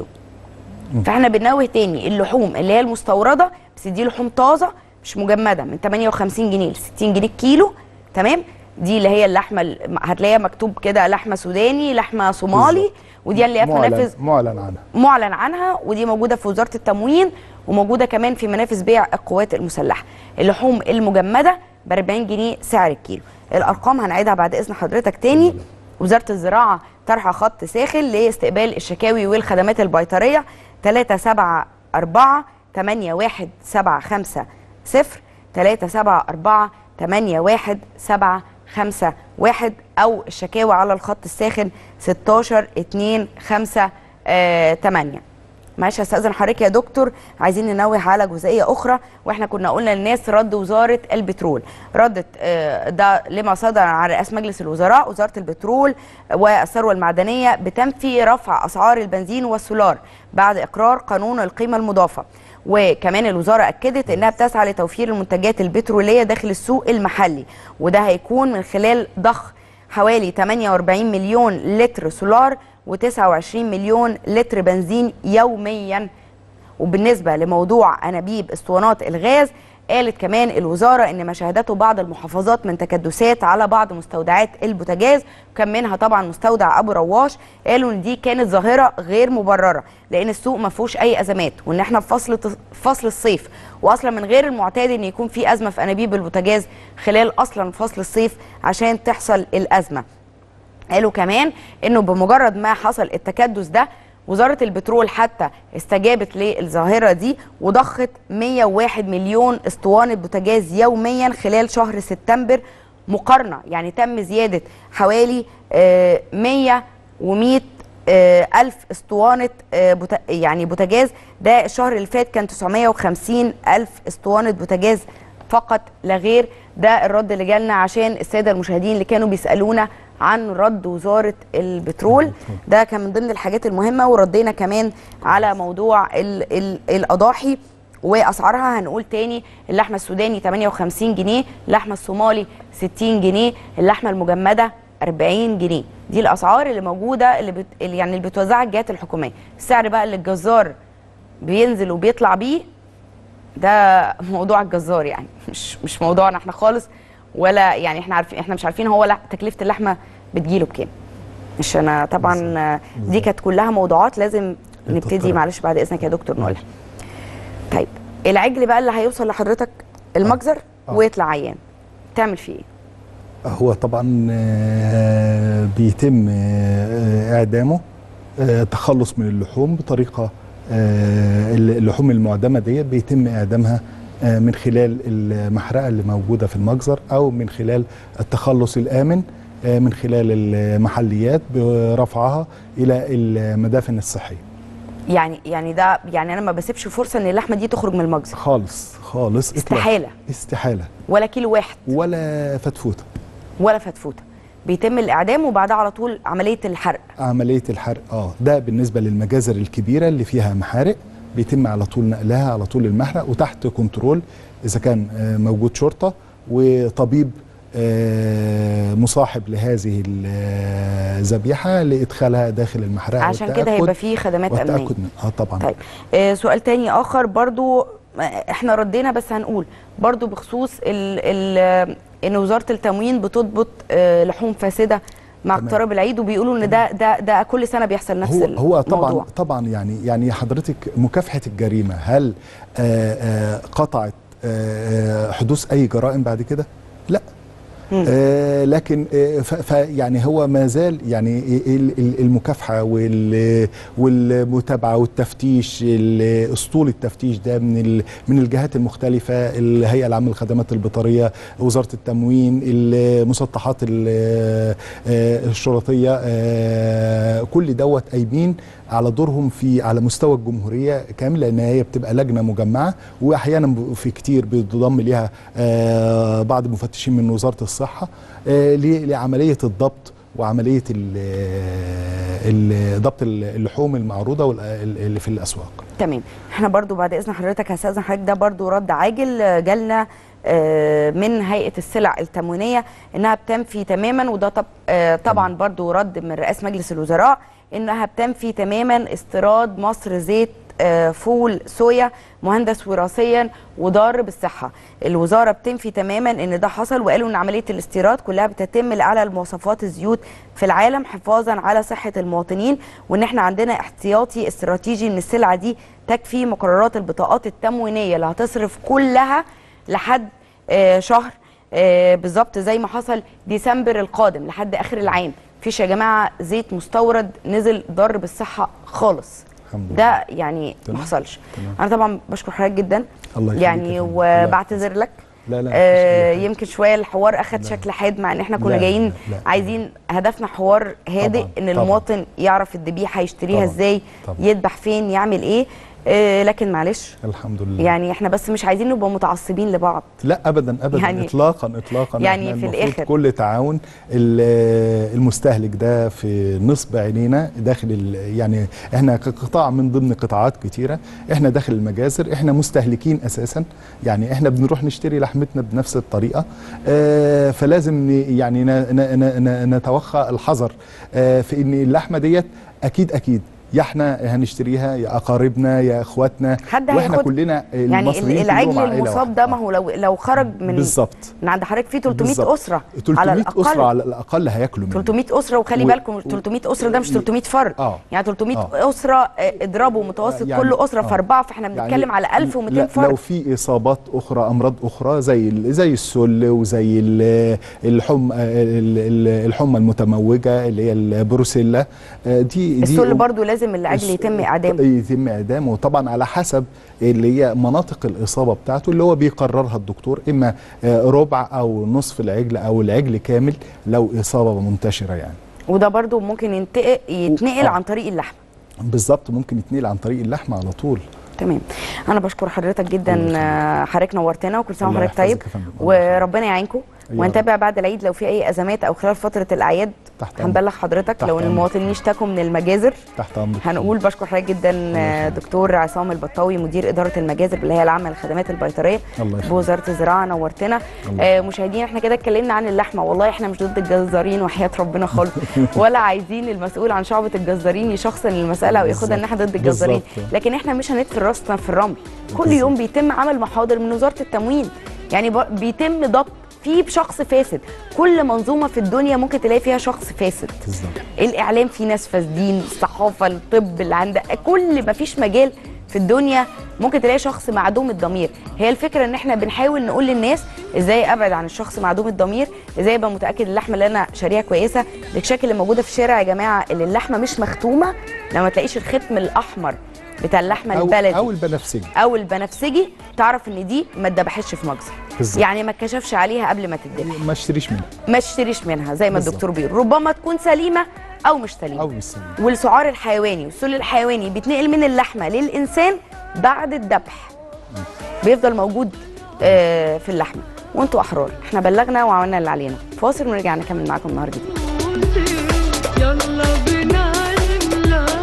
فاحنا بننوه تاني اللحوم اللي هي المستورده بس دي لحوم طازه مش مجمده من 58 جنيه ل 60 جنيه الكيلو تمام دي اللي هي اللحمه ال- هتلاقيها مكتوب كده لحمه سوداني لحمه صومالي بالظبط. ودي اللي هي في معلن- منافذ معلن عنها معلن عنها ودي موجوده في وزاره التموين وموجوده كمان في منافذ بيع القوات المسلحه اللحوم المجمده ب 40 جنيه سعر الكيلو الارقام هنعيدها بعد اذن حضرتك تاني وزاره الزراعه طرح خط ساخن لاستقبال الشكاوي والخدمات البيطريه 374 8175 0 374 8175 او الشكاوى على الخط الساخن 16 2 5 8 معلش استاذن حضرتك يا دكتور عايزين ننوه على جزئيه اخرى واحنا كنا قلنا للناس رد وزاره البترول ردت آه، ده لما صدر عن رئاسه مجلس الوزراء وزاره البترول والثروه المعدنيه بتنفي رفع اسعار البنزين والسولار بعد اقرار قانون القيمه المضافه وكمان الوزاره اكدت انها بتسعى لتوفير المنتجات البتروليه داخل السوق المحلي وده هيكون من خلال ضخ حوالي 48 مليون لتر سولار و29 مليون لتر بنزين يوميا وبالنسبه لموضوع انابيب اسطوانات الغاز قالت كمان الوزاره ان ما شهدته بعض المحافظات من تكدسات على بعض مستودعات البوتاجاز وكان منها طبعا مستودع ابو رواش قالوا ان دي كانت ظاهره غير مبرره لان السوق ما فيهوش اي ازمات وان احنا في فصل فصل الصيف واصلا من غير المعتاد ان يكون في ازمه في انابيب البوتاجاز خلال اصلا فصل الصيف عشان تحصل الازمه قالوا كمان انه بمجرد ما حصل التكدس ده وزارة البترول حتى استجابت للظاهرة دي وضخت 101 مليون اسطوانة بوتاجاز يوميا خلال شهر سبتمبر مقارنة يعني تم زيادة حوالي آه، 100 و100 ألف اسطوانة آه، بوتا يعني بوتاجاز ده الشهر اللي فات كان 950 ألف اسطوانة بوتاجاز فقط لا غير ده الرد اللي جالنا عشان الساده المشاهدين اللي كانوا بيسالونا عن رد وزاره البترول ده كان من ضمن الحاجات المهمه وردينا كمان على موضوع ال ال الاضاحي واسعارها هنقول تاني اللحمه السوداني 58 جنيه اللحمه الصومالي 60 جنيه اللحمه المجمده 40 جنيه دي الاسعار اللي موجوده اللي, بت... اللي يعني اللي بتوزعها الجهات الحكوميه السعر بقى اللي الجزار بينزل وبيطلع بيه ده موضوع الجزار يعني مش مش موضوعنا احنا خالص ولا يعني احنا عارفين احنا مش عارفين هو لح- تكلفه اللحمه بتجيله بكام مش انا طبعا آه، دي كانت كلها موضوعات لازم نبتدي تطرح. معلش بعد اذنك يا دكتور نقولها طيب العجل بقى اللي هيوصل لحضرتك المجزر آه. ويطلع عيان تعمل فيه ايه هو طبعا آه، بيتم آه، اعدامه آه، تخلص من اللحوم بطريقه آه، اللحوم المعدمه ديت بيتم اعدامها آه، من خلال المحرقه اللي موجوده في المجزر او من خلال التخلص الامن آه، من خلال المحليات برفعها الى المدافن الصحيه يعني يعني ده يعني انا ما بسيبش فرصه ان اللحمه دي تخرج من المجزر خالص خالص إطلاق. استحالة. استحاله ولا كيلو واحد ولا فتفوته ولا فتفوته بيتم الاعدام وبعدها على طول عمليه الحرق عمليه الحرق اه ده بالنسبه للمجازر الكبيره اللي فيها محارق بيتم على طول نقلها على طول المحرق وتحت كنترول اذا كان آه، موجود شرطه وطبيب آه، مصاحب لهذه الذبيحه لادخالها داخل المحرقه عشان كده والتأكد- هيبقى فيه خدمات امنيه والتاكد من اه طبعا طيب آه سؤال تاني اخر برضو آه، احنا ردينا بس هنقول برضو بخصوص ال ال ان وزاره التموين بتضبط آه لحوم فاسده مع تمام. اقتراب العيد وبيقولوا ان ده ده ده كل سنه بيحصل نفس هو هو الموضوع طبعا طبعا يعني يعني حضرتك مكافحه الجريمه هل آه، آه، قطعت آه، آه، حدوث اي جرائم بعد كده؟ لا آه لكن آه ف ف- يعني هو ما زال يعني ال- ال- المكافحه وال- والمتابعه والتفتيش ال- اسطول التفتيش ده من ال- من الجهات المختلفه الهيئه العامه للخدمات البيطريه وزاره التموين المسطحات ال- آه، الشرطيه آه، كل دوت قايمين على دورهم في على مستوى الجمهوريه كامله لان هي بتبقى لجنه مجمعه واحيانا ب- في كتير بيتضم ليها آه، بعض المفتشين من وزاره الصحه آه، ل- لعمليه الضبط وعمليه ال- ال- ضبط اللحوم المعروضه وال- اللي في الاسواق تمام احنا برضو بعد اذن حضرتك هستاذن حضرتك ده برضو رد عاجل آه، جالنا آه، من هيئه السلع التموينيه انها بتنفي تماما وده طب آه، طبعا برضو رد من رئاسه مجلس الوزراء انها بتنفي تماما استيراد مصر زيت آه، فول صويا مهندس وراثيا وضار بالصحه الوزاره بتنفي تماما ان ده حصل وقالوا ان عمليه الاستيراد كلها بتتم لاعلى المواصفات الزيوت في العالم حفاظا على صحه المواطنين وان احنا عندنا احتياطي استراتيجي ان السلعه دي تكفي مقررات البطاقات التموينيه اللي هتصرف كلها لحد آه، شهر آه بالظبط زي ما حصل ديسمبر القادم لحد اخر العام فيش يا جماعه زيت مستورد نزل ضر بالصحه خالص الحمد لله. ده يعني ما تمام. حصلش تمام. انا طبعا بشكر حضرتك جدا الله يخليك يعني يا فندم. الله وبعتذر لك لا لا آه مفيش أي حاجة. يمكن شويه الحوار اخد شكل حاد مع ان احنا كنا لا، جايين لا، لا. عايزين هدفنا حوار هادئ طبعاً، ان طبعاً. المواطن يعرف الذبيحه يشتريها طبعاً، ازاي طبعاً. يذبح فين يعمل ايه آه لكن معلش الحمد لله يعني احنا بس مش عايزين نبقى متعصبين لبعض لا ابدا ابدا يعني- يعني اطلاقا اطلاقا يعني إحنا في المفروض الآخر. كل تعاون ال- المستهلك ده في نصب عينينا داخل ال- يعني احنا كقطاع من ضمن قطاعات كتيره احنا داخل المجازر احنا مستهلكين اساسا يعني احنا بنروح نشتري لحمتنا بنفس الطريقه آه، فلازم ن- يعني ن- ن- ن- ن- نتوخى الحذر آه، في ان اللحمه ديت اكيد اكيد يا احنا هنشتريها يا اقاربنا يا اخواتنا حد واحنا هياخد- كلنا يعني المصريين ال- العجل كلهم عائلة المصاب واحدة. ده ما هو لو لو خرج من بالظبط من عند حضرتك فيه 300 بالظبط. اسره 300 على اسره الاقل على الاقل هياكلوا منه 300 اسره وخلي و- بالكم 300 اسره ده مش 300 فرد آه. يعني 300 آه. اسره آه، اضربوا متوسط يعني- كل اسره في آه. اربعه فاحنا بنتكلم على 1200 لا- فرد لو في اصابات اخرى امراض اخرى زي ال- زي السل وزي ال- الحمى ال- ال- الحمى المتموجه اللي هي البروسيلا آه، دي دي السل برضو لازم العجل يتم اعدامه يتم اعدامه وطبعا على حسب اللي هي مناطق الاصابه بتاعته اللي هو بيقررها الدكتور اما آه، ربع او نصف العجل او العجل كامل لو اصابه منتشره يعني وده برضو ممكن ينتقل يتنقل آه. عن طريق اللحم بالظبط ممكن يتنقل عن طريق اللحمه على طول تمام انا بشكر حضرتك الله جدا يخليك. آه، حضرتك نورتنا وكل سنه الله وحضرتك طيب يحفظك يا فندم. الله يخليك. وربنا يعينكم يا وهنتابع بعد العيد لو في اي ازمات او خلال فتره الاعياد تحت هنبلغ حضرتك تحت لو ان أمرك. المواطنين اشتكوا من المجازر تحت امرك هنقول بشكر حضرتك جدا آه، يخليك. دكتور عصام البطاوي مدير اداره المجازر بالهيئه العامه للخدمات البيطريه الله يخليك. بوزاره الزراعه نورتنا الله آه مشاهدينا احنا كده اتكلمنا عن اللحمه والله احنا مش ضد الجزارين وحياه ربنا خالص ولا عايزين المسؤول عن شعبه الجزارين يشخصن المساله وياخدها ان احنا ضد الجزارين بالظبط. لكن احنا مش هندفن راسنا في الرمل كل بالظبط. يوم بيتم عمل محاضر من وزاره التموين يعني ب- بيتم ضبط في شخص فاسد كل منظومه في الدنيا ممكن تلاقي فيها شخص فاسد بالظبط الاعلام فيه ناس فاسدين الصحافه الطب اللي عند كل ما فيش مجال في الدنيا ممكن تلاقي شخص معدوم الضمير هي الفكره ان احنا بنحاول نقول للناس ازاي ابعد عن الشخص معدوم الضمير ازاي ابقى متاكد اللحمه اللي انا شاريها كويسه الاكشاك اللي موجوده في الشارع يا جماعه اللي اللحمه مش مختومه لما تلاقيش الختم الاحمر بتاع اللحمه أو, البلدي او البنفسجي او البنفسجي تعرف ان دي ما اتذبحتش في مجزر بالظبط. يعني ما اتكشفش عليها قبل ما تتذبح ما اشتريش منه ما اشتريش منها زي ما بالظبط. الدكتور بيقول ربما تكون سليمه او مش سليمه او بالسليم والسعار الحيواني والسل الحيواني بيتنقل من اللحمه للانسان بعد الذبح بيفضل موجود آه، في اللحمه وانتوا احرار احنا بلغنا وعملنا اللي علينا فاصل ونرجع نكمل معاكم النهارده جديد يلا بينا